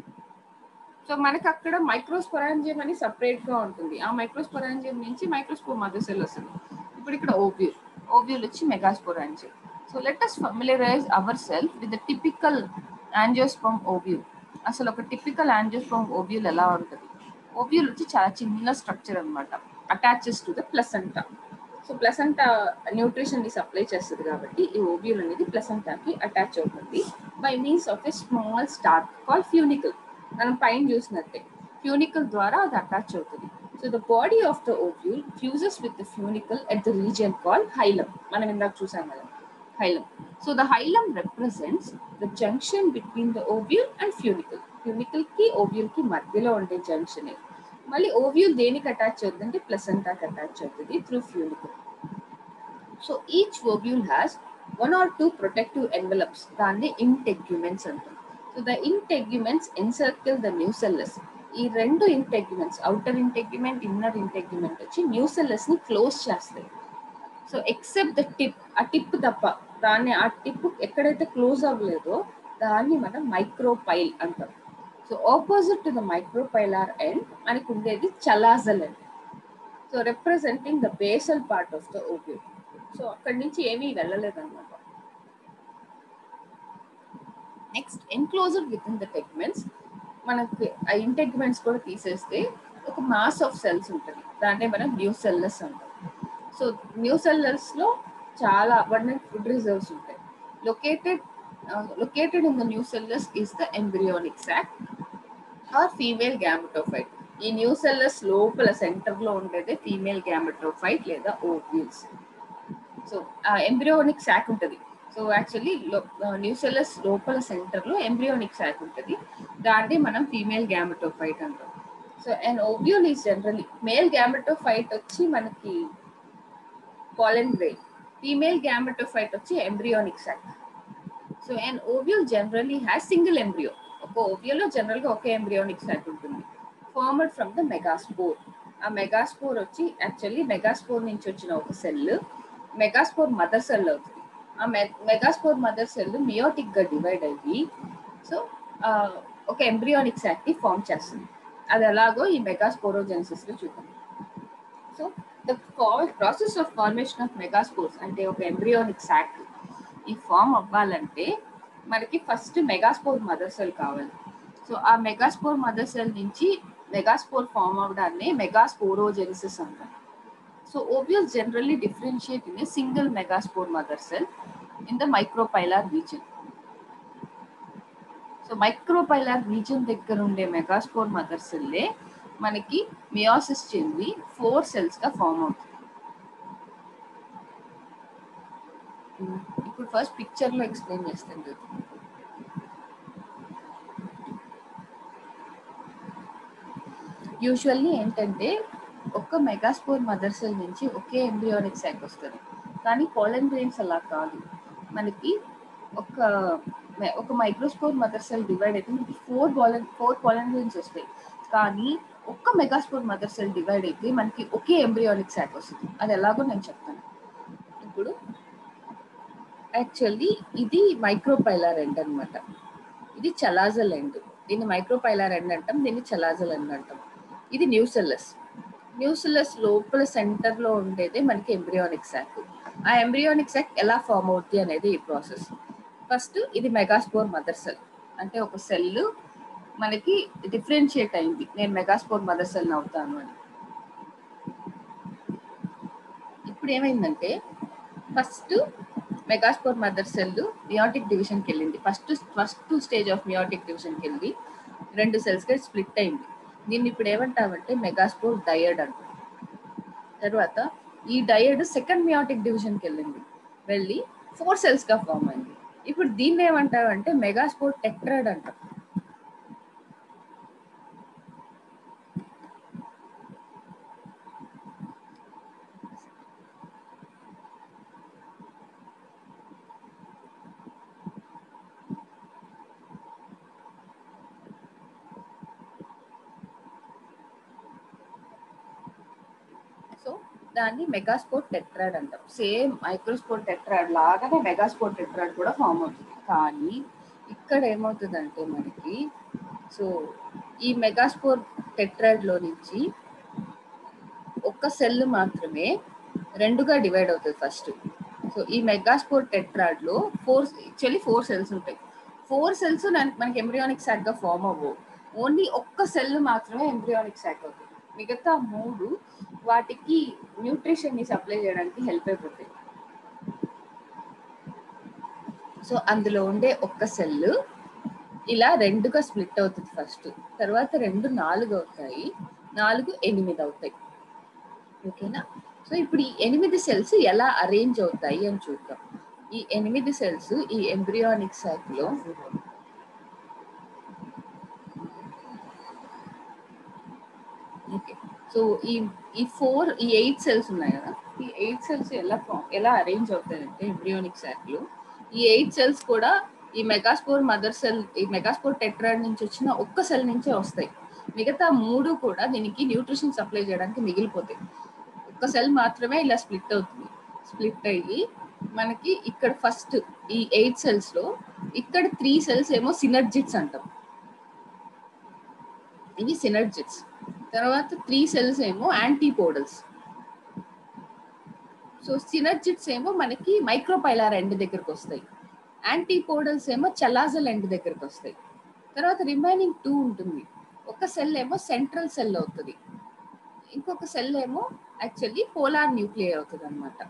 సో మనకి అక్కడ మైక్రోస్పొరాంజియం అని సపరేట్ గా ఉంటుంది ఆ మైక్రోస్పొరాంజియం నుంచి మైక్రోస్పో మదర్ సెల్ వస్తుంది ఇప్పుడు ఇక్కడ ఓవ్యూల్ ఓవ్యూల్ వచ్చి megasporangium so let us familiarize our self with the typical angiosperm ovule అసలు ఒక టిపికల్ యాంజియోస్పమ్ ఓవ్యూల్ ఎలా ఉంటుంది ఓవ్యూల్ వచ్చి చాలా చిన్న స్ట్రక్చర్ అనమాట attaches to the placenta so placenta nutrition ని సప్లై చేస్తుంది కాబట్టి ఈ ఓవ్యూల్ అనేది ప్లసంటాకి అటాచ్ అవుతుంది by means of a small stalk call funicle మనం పైన చూసినట్టే ఫ్యూనికల్ ద్వారా అది అటాచ్ అవుతుంది so the body of the ovule fuses with the funicle at the region call hilum మనం ఇందాక చూసాం కదా hilum so the hilum represents the junction between the ovule and funicle funicle కి ఓవ్యూల్ కి మధ్యలో ఉండే జంక్షన్ మళ్ళీ ఓవ్యూల్ దేనికి అటాచ్ అవుతుంది అంటే ప్లసెంటాకి అటాచ్ అవుతుంది through funicle so each ovule has one or two protective envelopes దాన్ని ఇంటెగ్యుమెంట్స్ అంటాం so the integuments encircle the nucellus ఈ రెండు integuments outer integument inner integument వచ్చి న్యూసెల్లస్ ని క్లోజ్ చేస్తాయి సో ఎక్సెప్ట్ ద టిప్ ఆ టిప్ తప్ప దాన్ని ఆ టిప్ ఎక్కడైతే క్లోజ్ అవ్వలేదో దాన్ని మనం మైక్రోపైల్ అంటాం so opposite to the micropylar end మనకు ఉండేది chalazal end so representing the basal part of the ovule so అక్కడి నుంచి ఏమీ వెళ్ళలేదన్నమాట next enclosure within the integuments మనకి ఆ ఇంటెగ్మెంట్స్ కూడా తీసేస్తే ఒక మాస్ ఆఫ్ సెల్స్ ఉంటుంది దాన్నే మనం న్యూ సెల్లస్ అంటాం సో న్యూ సెల్లర్స్ లో చాలా అబండెంట్ ఫుడ్ రిజర్వ్స్ ఉంటాయి located located in the nucellus is the embryonic sac or female gametophyte ఈ న్యూ సెల్లర్స్ లోపల సెంటర్ లో ఉండేదే ఫీమేల్ గ్యామటోఫైట్ లేదా ఓవ్యూల్స్ సో ఎంబ్రియోనిక్ సాక్ ఉంటుంది సో యాక్చువల్లీ న్యూ సెల్లర్స్ లోపల సెంటర్ లో ఎంబ్రియోనిక్ సాక్ ఉంటుంది దాన్ని మనం ఫీమేల్ గ్యామటోఫైట్ అంటాం so and ovule is generally male gametophyte వచ్చి మనకి pollen grain. Female gametophyte వచ్చి embryonic sac. So and ovule generally has single embryo ఒక ఓవ్యూలో జనరల్ గా ఒకే ఎంబ్రియోనిక్ సాక్ ఉంటుంది ఫార్మడ్ ఫ్రమ్ ద మెగాస్పోర్ ఆ మెగాస్పోర్ వచ్చి యాక్చువల్లీ మెగాస్పోర్ నుంచి వచ్చిన ఒక సెల్ మెగాస్పోర్ మదర్ సెల్ అవుతుంది ఆ మెగాస్పోర్ మదర్ సెల్ మియోటిక్ గా డివైడ్ అయ్యి సో ఒక ఎంబ్రియోనిక్ సాక్ ని ఫామ్ చేస్తుంది అది ఎలాగో ఈ మెగాస్పోరోజెన్సిస్ లో చూద్దాం so the process of formation of megaspores అంటే ఒక ఎంబ్రియోనిక్ సాక్ ఈ ఫామ్ అవ్వాలంటే మనకి ఫస్ట్ మెగాస్పోర్ మదర్ సెల్ కావాలి సో ఆ మెగాస్పోర్ మదర్ సెల్ నుంచి మెగాస్పోర్ ఫామ్ అవడాన్ని మెగాస్పోరోజెనిసిస్ అంటారు so ovules generally differentiate in a single megaspore mother cell in the micropylar region so micropylar region దగ్గర ఉండే మెగాస్పోర్ మదర్ సెల్లే మనకి మియోసిస్ చెంది ఫోర్ సెల్స్ గా ఫామ్ అవుతుంది ఇప్పుడు ఫస్ట్ పిక్చర్ లో ఎక్స్ప్లెయిన్ చేస్తాను చూద్దాం యూజువల్లీ ఏంటంటే ఒక్క మెగాస్పోర్ మదర్ సెల్ నుంచి ఒకే ఎంబ్రియోనిక్ సాక్ వస్తుంది కానీ పోలన్ గ్రెయిన్స్ అలా కాదు మనకి ఒక ఒక మైక్రోస్పోర్ మదర్ సెల్ డివైడ్ అయితే మనకి four pollen four pollen grains వస్తాయి కానీ ఒక్క మెగాస్పోర్ మదర్ సెల్ డివైడ్ అయితే మనకి ఒకే ఎంబ్రియోనిక్ సాక్ వస్తుంది అది ఎలాగో నేను చెప్తాను ఇప్పుడు యాక్చువల్లీ ఇది మైక్రోపైలార్ ఎండ్ అనమాట ఇది చలాజల్ ఎండ్ దీన్ని మైక్రోపైలార్ ఎండ్ అంటాం దీన్ని చలాజల్ ఎండ్ అంటాం ఇది న్యూసెల్లస్ న్యూసెల్లస్ లోపల సెంటర్ లో ఉండేదే మనకి ఎంబ్రియోనిక్ సాక్ ఆ ఎంబ్రియోనిక్ సాక్ ఎలా ఫామ్ అవుతుంది అనేది ఈ ప్రాసెస్ ఫస్ట్ ఇది మెగాస్పోర్ మదర్ సెల్ అంటే ఒక సెల్ మనకి డిఫరెన్షియేట్ అయింది నేను మెగాస్పోర్ మదర్ సెల్ అవుతాను అని ఇప్పుడు ఏమైందంటే first megaspore mother cell meiotic డివిజన్కి వెళ్ళింది first first stage of meiotic డివిజన్కి వెళ్ళి రెండు సెల్స్ గా స్ప్లిట్ అయింది దీన్ని ఇప్పుడు ఏమంటామంటే మెగాస్పోర్ డయడ్ అంటాం తర్వాత ఈ డయడ్ సెకండ్ మియాటిక్ డివిజన్కి వెళ్ళింది వెళ్ళి ఫోర్ సెల్స్ గా ఫామ్ అయింది ఇప్పుడు దీన్ని ఏమంటామంటే మెగాస్పోర్ టెక్ట్రాడ్ అంటాం సో దాన్ని మెగాస్పోర్ట్ టెట్రాడ్ అంటాం సేమ్ మైక్రోస్పోర్ట్ టెట్రాడ్ లాగానే మెగాస్పోర్ట్ టెట్రాడ్ కూడా ఫామ్ అవుతుంది కానీ ఇక్కడ ఏమవుతుందంటే మనకి సో ఈ మెగాస్పోర్ టెట్రాడ్ లో నుంచి ఒక్క సెల్ మాత్రమే రెండుగా డివైడ్ అవుతుంది ఫస్ట్ సో ఈ మెగాస్పోర్ టెట్రాడ్ లో ఫోర్ యాక్చువల్లీ ఫోర్ సెల్స్ ఉంటాయి ఫోర్ సెల్స్ మనకి ఎంబ్రియానిక్ సాక్ గా ఫామ్ అవ్వవు ఓన్లీ ఒక్క సెల్ మాత్రమే ఎంబ్రియానిక్ సాక్ అవుతుంది మిగతా మూడు వాటికి న్యూట్రిషన్ ని సప్లై చేయడానికి హెల్ప్ అయిపోతాయి సో అందులో ఉండే ఒక్క సెల్ ఇలా రెండుగా స్ప్లిట్ అవుతుంది ఫస్ట్ తర్వాత రెండు నాలుగు అవుతాయి నాలుగు ఎనిమిది అవుతాయి ఓకేనా సో ఇప్పుడు ఈ ఎనిమిది సెల్స్ ఎలా అరేంజ్ అవుతాయి అని చూద్దాం ఈ ఎనిమిది సెల్స్ ఈ ఎంబ్రియానిక్ సాక్ లో ఓకే సో ఈ ఈ ఫోర్ ఈ ఎయిట్ సెల్స్ ఉన్నాయి కదా ఈ ఎయిట్ సెల్స్ ఎలా ఫామ్ ఎలా అరేంజ్ అవుతాయంటే ఎంబ్రియోనిక్ సాక్ లో ఈ ఎయిట్ సెల్స్ కూడా ఈ మెగాస్పోర్ మదర్ సెల్ ఈ మెగాస్పోర్ టెట్రాడ్ నుంచి వచ్చిన ఒక్క సెల్ నుంచే వస్తాయి మిగతా మూడు కూడా దీనికి న్యూట్రిషన్ సప్లై చేయడానికి మిగిలిపోతాయి ఒక్క సెల్ మాత్రమే ఇలా స్ప్లిట్ అవుతుంది స్ప్లిట్ అయ్యి మనకి ఇక్కడ ఫస్ట్ ఈ ఎయిట్ సెల్స్ లో ఇక్కడ త్రీ సెల్స్ ఏమో సినర్జిట్స్ అంటాం ఇవి సినర్జిట్స్ తర్వాత త్రీ సెల్స్ ఏమో యాంటీపోడల్స్ సో సినర్జిట్స్ ఏమో మనకి మైక్రోపైలార్ ఎండ్ దగ్గరకు వస్తాయి యాంటీపోడల్స్ ఏమో చలాజల్ ఎండ్ దగ్గరకు వస్తాయి తర్వాత రిమైనింగ్ టూ ఉంటుంది ఒక సెల్ ఏమో సెంట్రల్ సెల్ అవుతుంది ఇంకొక సెల్ ఏమో యాక్చువల్లీ పోలార్ న్యూక్లియర్ అవుతుంది అనమాట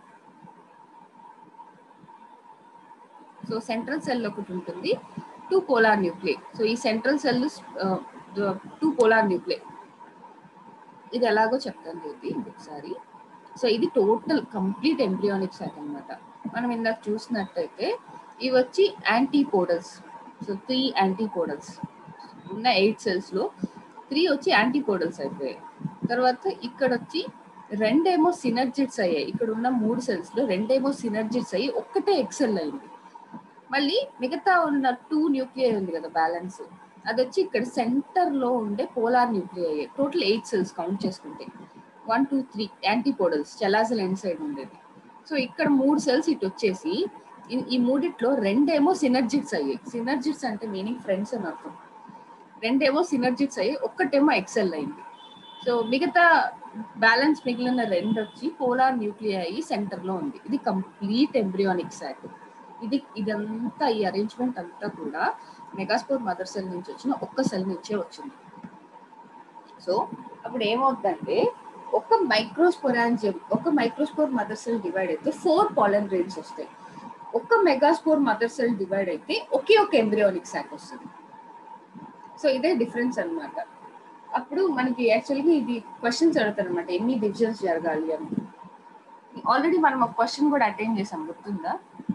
సో సెంట్రల్ సెల్ ఒకటి ఉంటుంది టూ పోలార్ న్యూక్లియే సో ఈ central cell two polar nuclei ఇది ఎలాగో చెప్తాను ఇది ఒకసారి సో ఇది టోటల్ కంప్లీట్ ఎంబ్రియానిక్ సాక్ అనమాట మనం ఇందాక చూసినట్టయితే ఇవి వచ్చి యాంటీపోడల్స్ సో త్రీ యాంటీపోడల్స్ ఉన్న ఎయిట్ సెల్స్ లో త్రీ వచ్చి యాంటీపోడల్స్ అయిపోయాయి తర్వాత ఇక్కడ వచ్చి రెండేమో సినర్జిట్స్ అయ్యాయి ఇక్కడ ఉన్న మూడు సెల్స్ లో రెండేమో సినర్జిట్స్ అయ్యి ఒక్కటే ఎక్సెల్ అయింది మళ్ళీ మిగతా ఉన్న టూ న్యూక్లియర్ ఉంది కదా బ్యాలెన్స్ అది వచ్చి ఇక్కడ సెంటర్ లో ఉండే పోలార్ న్యూక్లియర్ అయ్యాయి టోటల్ ఎయిట్ సెల్స్ కౌంట్ చేసుకుంటే one two three antipodals chalazal end side ఉండేది సో ఇక్కడ మూడు సెల్స్ ఇటు వచ్చేసి ఈ మూడిట్లో రెండేమో సినర్జిట్స్ అయ్యాయి సినర్జిట్స్ అంటే మీనింగ్ ఫ్రెండ్స్ అని అర్థం రెండేమో సినర్జిట్స్ అయ్యి ఒక్కటేమో ఎక్సెల్ అయింది సో మిగతా బ్యాలెన్స్ మిగిలిన రెండు వచ్చి పోలార్ న్యూక్లియర్ అయ్యి సెంటర్ లో ఉంది ఇది కంప్లీట్ ఎంబ్రియానిక్ సాక్ ఇది ఇదంతా ఈ అరేంజ్మెంట్ అంతా కూడా మెగాస్పోర్ మదర్ సెల్ నుంచి వచ్చిన ఒక్క సెల్ నుంచే వచ్చింది సో అప్పుడు ఏమవుతుందంటే ఒక మైక్రోస్పోరాంజియం ఒక మైక్రోస్పోర్ మదర్ సెల్ డివైడ్ అయితే ఫోర్ పాలన్ రేంజ్ వస్తాయి ఒక మెగాస్పోర్ మదర్ సెల్ డివైడ్ అయితే ఒకే ఒక ఎంబ్రియానిక్ సాక్ వస్తుంది సో ఇదే డిఫరెన్స్ అనమాట అప్పుడు మనకి యాక్చువల్గా ఇది క్వశ్చన్స్ అడుగుతారు అనమాట ఎన్ని డివిజన్స్ జరగాలి అని ఆల్రెడీ మనం ఒక క్వశ్చన్ కూడా అటెండ్ చేసాం గుర్తుందా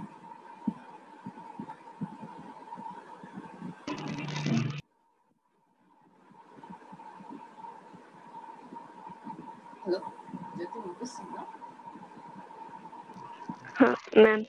హలో జ్యోతి వినిపిస్తుందా మ్యామ్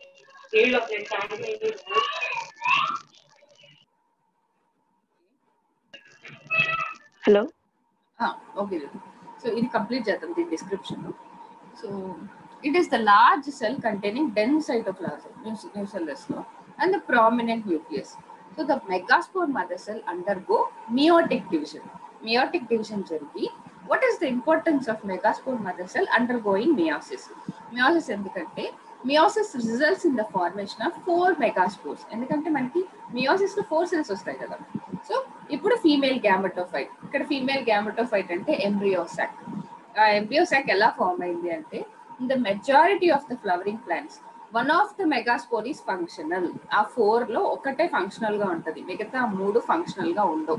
హలో ఓకే సో ఇది కంప్లీట్ చేద్దాం దీని description so it is the large cell containing dense cytoplasm nucellus లో and the prominent nucleus so the megaspore mother cell undergo meiotic division meiotic division జరిగి what is the importance of megaspore mother cell undergoing meiosis meiosis ఎందుకంటే meiosis results in the formation of four megaspores ఎందుకంటే మనకి meiosis లో four cells వస్తాయి కదా so ఇప్పుడు female gametophyte ఇక్కడ female gametophyte అంటే ఎంబ్రియోసాక్ ఆ ఎంబ్రియోసాక్ ఎలా ఫామ్ అయింది అంటే in the majority of the flowering plants one of the megaspore is functional ఆ ఫోర్ లో ఒకటే ఫంక్షనల్ గా ఉంటది మిగతా మూడు ఫంక్షనల్ గా ఉండవు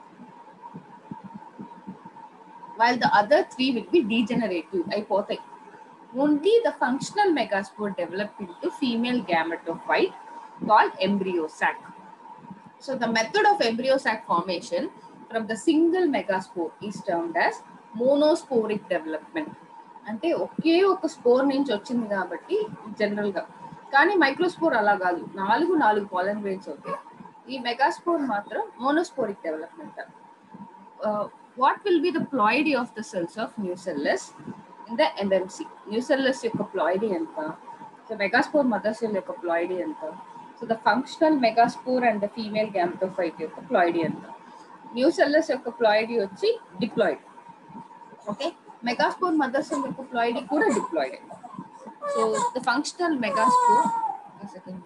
while the other three will be degenerative అయిపోతాయి only the functional megaspore develop into female gametophyte called embryo sac so the method of embryo sac formation from the single megaspore is termed as monosporic development అంటే ఒకే ఒక spore నుంచి వచ్చింది కాబట్టి general గా కానీ microspore అలా కాదు నాలుగు నాలుగు పాలన్ గ్రెయిన్స్ అవుతాయి ఈ మెగాస్పోర్ మాత్రం monosporic development what will be the ploidy of the cells of nucellus in the MMC nucellus యొక్క ప్లాయిడీ ఎంత సో మెగాస్పోర్ మదర్ సెల్ యొక్క ప్లాయిడీ ఎంత so the functional megaspore and the female gametophyte యొక్క ploidy ఎంత nucellus యొక్క ploidy వచ్చి diploid okay megaspore mother cell యొక్క ploidy కూడా diploid so the functional megaspore second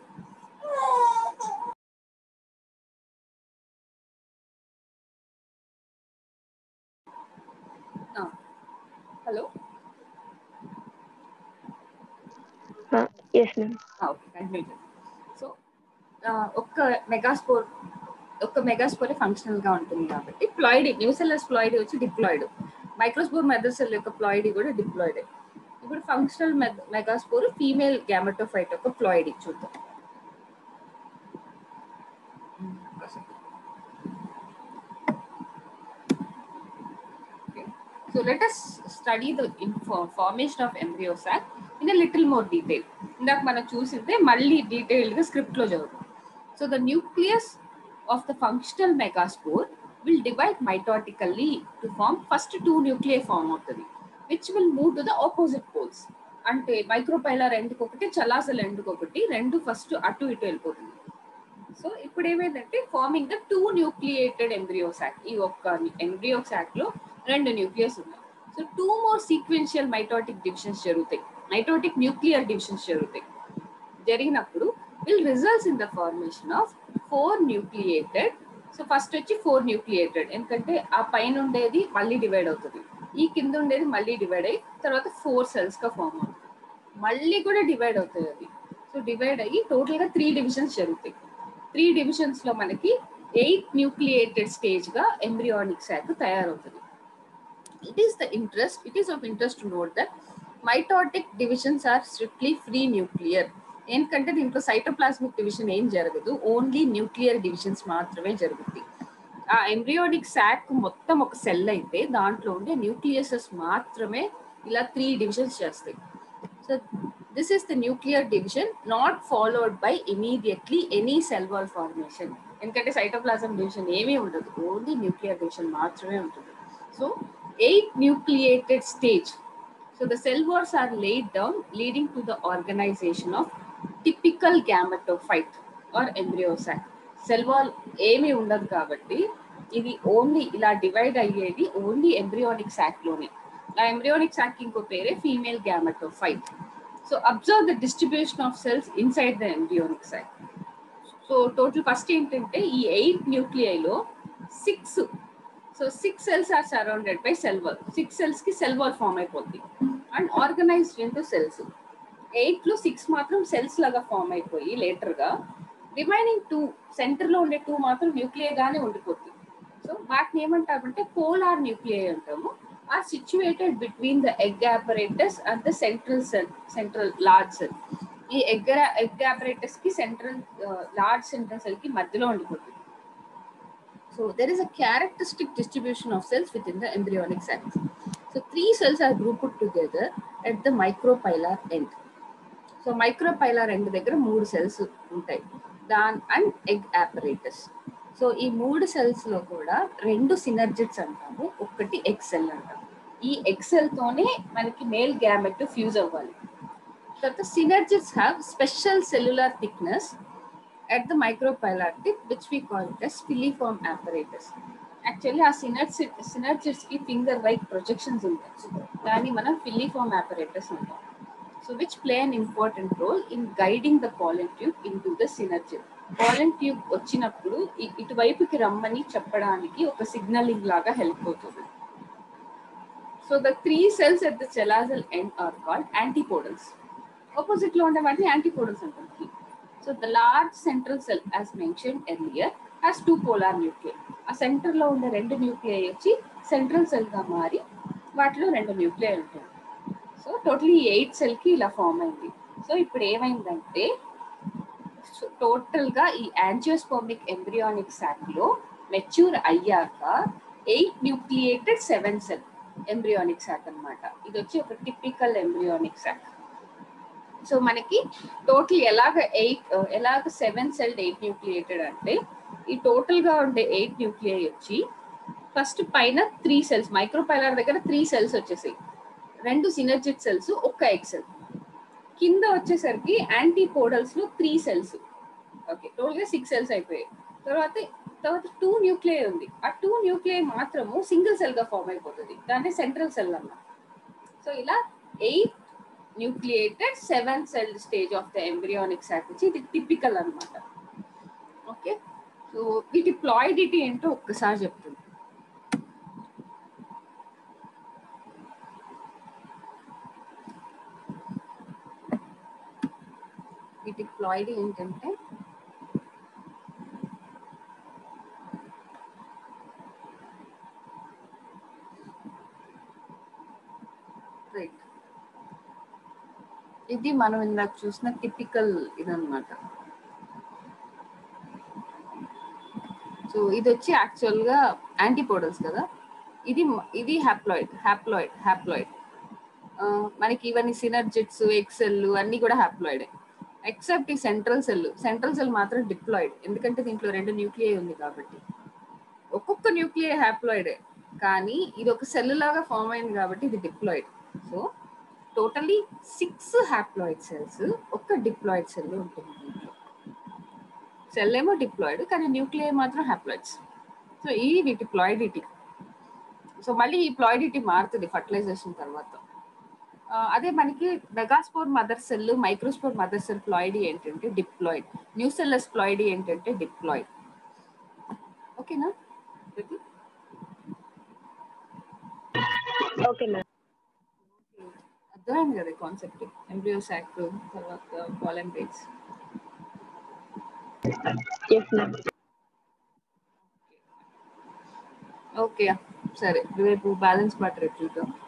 hello yes ma'am okay continue so ఒక్క megaspore ఒక్క megaspore functional గా ఉంటుంది కాబట్టి ప్లాయిడీ న్యూసెల్లస్ ప్లాయిడీ వచ్చి డిప్లాయిడ్ మైక్రోస్పోర్ మెదర్సెల్ యొక్క ప్లాయిడీ కూడా డిప్లాయిడ్ ఇప్పుడు ఫంక్షనల్ మెగాస్పోర్ ఫీమేల్ గ్యామెటోఫైట్ యొక్క ప్లాయిడీ చూద్దాం So let us study the info- formation of embryo sac in a little more detail. ఇందాక మనం చూసిందే మళ్ళీ డీటెయిల్డ్ గా స్క్రిప్ట్ లో చదువుతాం so the nucleus of the functional megaspore will divide mitotically to form first two nuclear form అవుతుంది which will move to the opposite poles అంటే micropylar ఎండ్కి ఒకటి చలాసల్ ఎండ్కి ఒకటి రెండు ఫస్ట్ అటు ఇటు వెళ్ళిపోతుంది సో ఇప్పుడు ఏమైందంటే forming the two nucleated embryo sac ఈ ఒక్క ఎంబ్రియో సాక్ లో రెండు న్యూక్లియస్ ఉన్నాయి so two more sequential mitotic divisions జరుగుతాయి మైటోటిక్ న్యూక్లియర్ డివిజన్స్ జరుగుతాయి జరిగినప్పుడు will results in the formation of four nucleated so first వచ్చి ఫోర్ న్యూక్లియేటెడ్ ఎందుకంటే ఆ పైన ఉండేది మళ్ళీ డివైడ్ అవుతుంది ఈ కింద ఉండేది మళ్ళీ డివైడ్ అయ్యి తర్వాత ఫోర్ సెల్స్ గా ఫార్మ్ అవుతుంది మళ్ళీ కూడా డివైడ్ అవుతుంది అది సో డివైడ్ అయ్యి టోటల్ గా త్రీ డివిజన్స్ జరుగుతాయి త్రీ డివిజన్స్ లో మనకి ఎయిట్ న్యూక్లియేటెడ్ స్టేజ్ గా ఎంబ్రియానిక్ శాక్ తయారవుతుంది it is the interest it is of interest to note that mitotic divisions are strictly free nuclear ఎందుకంటే దీంట్లో సైటోప్లాస్మిక్ డివిజన్ ఏం జరగదు ఓన్లీ న్యూక్లియర్ డివిజన్స్ మాత్రమే జరుగుతాయి ఆ ఎంబ్రియోనిక్ శాక్ మొత్తం ఒక సెల్ అయితే దాంట్లో ఉండే న్యూక్లియసెస్ మాత్రమే ఇలా త్రీ డివిజన్స్ చేస్తాయి so this is the nuclear division not followed by immediately any cell wall formation ఎందుకంటే సైటోప్లాజం డివిజన్ ఏమీ ఉండదు ఓన్లీ న్యూక్లియర్ డివిజన్ మాత్రమే ఉంటుంది so eight nucleated stage so the cell walls are laid down leading to the organization of typical gametophyte or embryo sac cell wall ఏమీ ఉండదు కాబట్టి ఇది only ఇలా డివైడ్ అయ్యేది ఓన్లీ ఎంబ్రియోనిక్ సాక్ లోనే ఆ ఎంబ్రియోనిక్ సాక్ ఇంకో పేరే female gametophyte so observe the distribution of cells inside the embryonic sac so total first ఏంటంటే ఈ ఎయిట్ న్యూక్లియైలో six so six cells are surrounded by cell wall six cells కి cell wall form అయిపోద్ది and organized into cells eight లో six మాత్రం cells లాగా form అయిపోయి later గా రిమైనింగ్ టూ సెంటర్ లో ఉండే టూ మాత్రం న్యూక్లియర్ గానే ఉండిపోతుంది సో వాటిని ఏమంటామంటే పోలార్ న్యూక్లియర్ అంటాము are situated between the egg apparatus and the central cell central large cell ఈ ఎగ్ ఎగ్ ఆపరేటస్ కి సెంట్రల్ లార్జ్ సెంట్రల్ సెల్ కి మధ్యలో ఉండిపోతుంది So there is a characteristic distribution of cells within the embryonic sac. So three cells are grouped together at the micropylar end. So micropylar end దగ్గర మూడు cells ఉంటాయి దాన్ and egg apparatus so ఈ మూడు cells లో కూడా రెండు synergids అంటాము ఒకటి ఎక్సెల్ అంటాము ఈ ఎక్సెల్ తోనే మనకి మేల్ గ్యామెట్ ఫ్యూజ్ అవ్వాలి తర్వాత synergids have special cellular thickness at the micropylar tip, which we call it as filiform apparatus. Actually ఆ సినర్జిట్ సినర్జిట్స్ కి ఫింగర్ లైక్ ప్రొజెక్షన్స్ ఉంటాయి దాన్ని మనం ఫిల్లిఫార్మ్ apparatus అంటాం so which play an important role in guiding the pollen tube into the synergid pollen tube వచ్చినప్పుడు ఇ- ఇటువైపుకి రమ్మని చెప్పడానికి ఒక సిగ్నలింగ్ లాగా హెల్ప్ అవుతుంది so the three cells at the chalazal end are called antipodals opposite లో ఉండే వాటిని యాంటీపోడల్స్ అంటారు so the large central cell as mention earlier has two polar nuclei ఆ సెంటర్ లో ఉండే రెండు న్యూక్లియై వచ్చి సెంట్రల్ సెల్ గా మారి వాటిలో రెండు న్యూక్లియై ఉంటాయి సో టోటలీ ఎయిట్ సెల్ కి ఇలా ఫామ్ అయింది సో ఇప్పుడు ఏమైందంటే టోటల్ గా ఈ యాంజియోస్పోమిక్ ఎంబ్రియానిక్ సాక్ లో మెచ్యూర్ అయ్యాక eight nucleated seven cell embryonic sac అన్నమాట ఇది వచ్చి ఒక టిపికల్ ఎంబ్రియానిక్ సాక్ సో మనకి టోటల్ ఎలాగ ఎయిట్ ఎలాగ సెవెన్ సెల్ ఎయిట్ న్యూక్లియేటెడ్ అంటే ఈ టోటల్ గా ఉండే ఎయిట్ న్యూక్లియై వచ్చి ఫస్ట్ పైన త్రీ సెల్స్ మైక్రోపైలర్ దగ్గర త్రీ సెల్స్ వచ్చేసాయి రెండు సినర్జిక్ సెల్స్ ఒక్క ఎక్సెల్ కింద వచ్చేసరికి యాంటీపోడల్స్ లో త్రీ సెల్స్ ఓకే టోటల్ గా సిక్స్ సెల్స్ అయిపోయాయి తర్వాత తర్వాత టూ న్యూక్లియై ఉంది ఆ టూ న్యూక్లియై మాత్రము సింగిల్ సెల్ గా ఫామ్ అయిపోతుంది దాన్ని సెంట్రల్ సెల్ అన్నమాట సో ఇలా eight nucleated seven cell stage of the embryonic sac వచ్చి ఇది టిపికల్ అనమాట ఓకే సో వీటి ప్లాయిడిటీ ఏంటో ఒక్కసారి చెప్తుంది వీటి ప్లాయిడీ ఏంటంటే రైట్ ఇది మనం ఇందాక చూసిన టిపికల్ ఇదన్నమాట సో ఇది వచ్చి యాక్చువల్ గా యాంటీపోడల్స్ కదా ఇది ఇది హ్యాప్లాయిడ్ హ్యాప్లాయిడ్ హ్యాప్లాయిడ్ మనకి ఇవన్నీ సినర్జిట్స్ ఎక్సెల్ అన్ని కూడా హ్యాప్లాయిడ్ ఎక్సెప్ట్ ఈ సెంట్రల్ సెల్ సెంట్రల్ సెల్ మాత్రం డిప్లాయిడ్ ఎందుకంటే దీంట్లో రెండు న్యూక్లియై ఉంది కాబట్టి ఒక్కొక్క న్యూక్లియై హ్యాప్లాయిడే కానీ ఇది ఒక సెల్ లాగా ఫామ్ అయింది కాబట్టి ఇది diploid so totally six haploid cells ఒక్క డిప్లాయిడ్ సెల్ ఉంటుంది దీంట్లో సెల్ ఏమో డిప్లాయిడ్ కానీ న్యూక్లియై మాత్రం హ్యాప్లాయిడ్స్ సో ఈ వీటి ప్లాయిడిటీ సో మళ్ళీ ఈ ప్లాయిడిటీ మారుతుంది ఫర్టిలైజేషన్ తర్వాత అదే మనకి megaspore mother cell microspore mother cell ploidy ఏంటంటే డిప్లాయిడ్ న్యూ సెల్లస్ ప్లాయిడీ ఏంటంటే డిప్లాయిడ్ ఓకేనా ఓకే మ్యామ్ అర్థమైంది కదా కాన్సెప్ట్ ఎంబ్రియో సాక్ తర్వాత pollen base yes ma'am okay సరే రేపు బ్యాలెన్స్ మాట రేపు చూద్దాం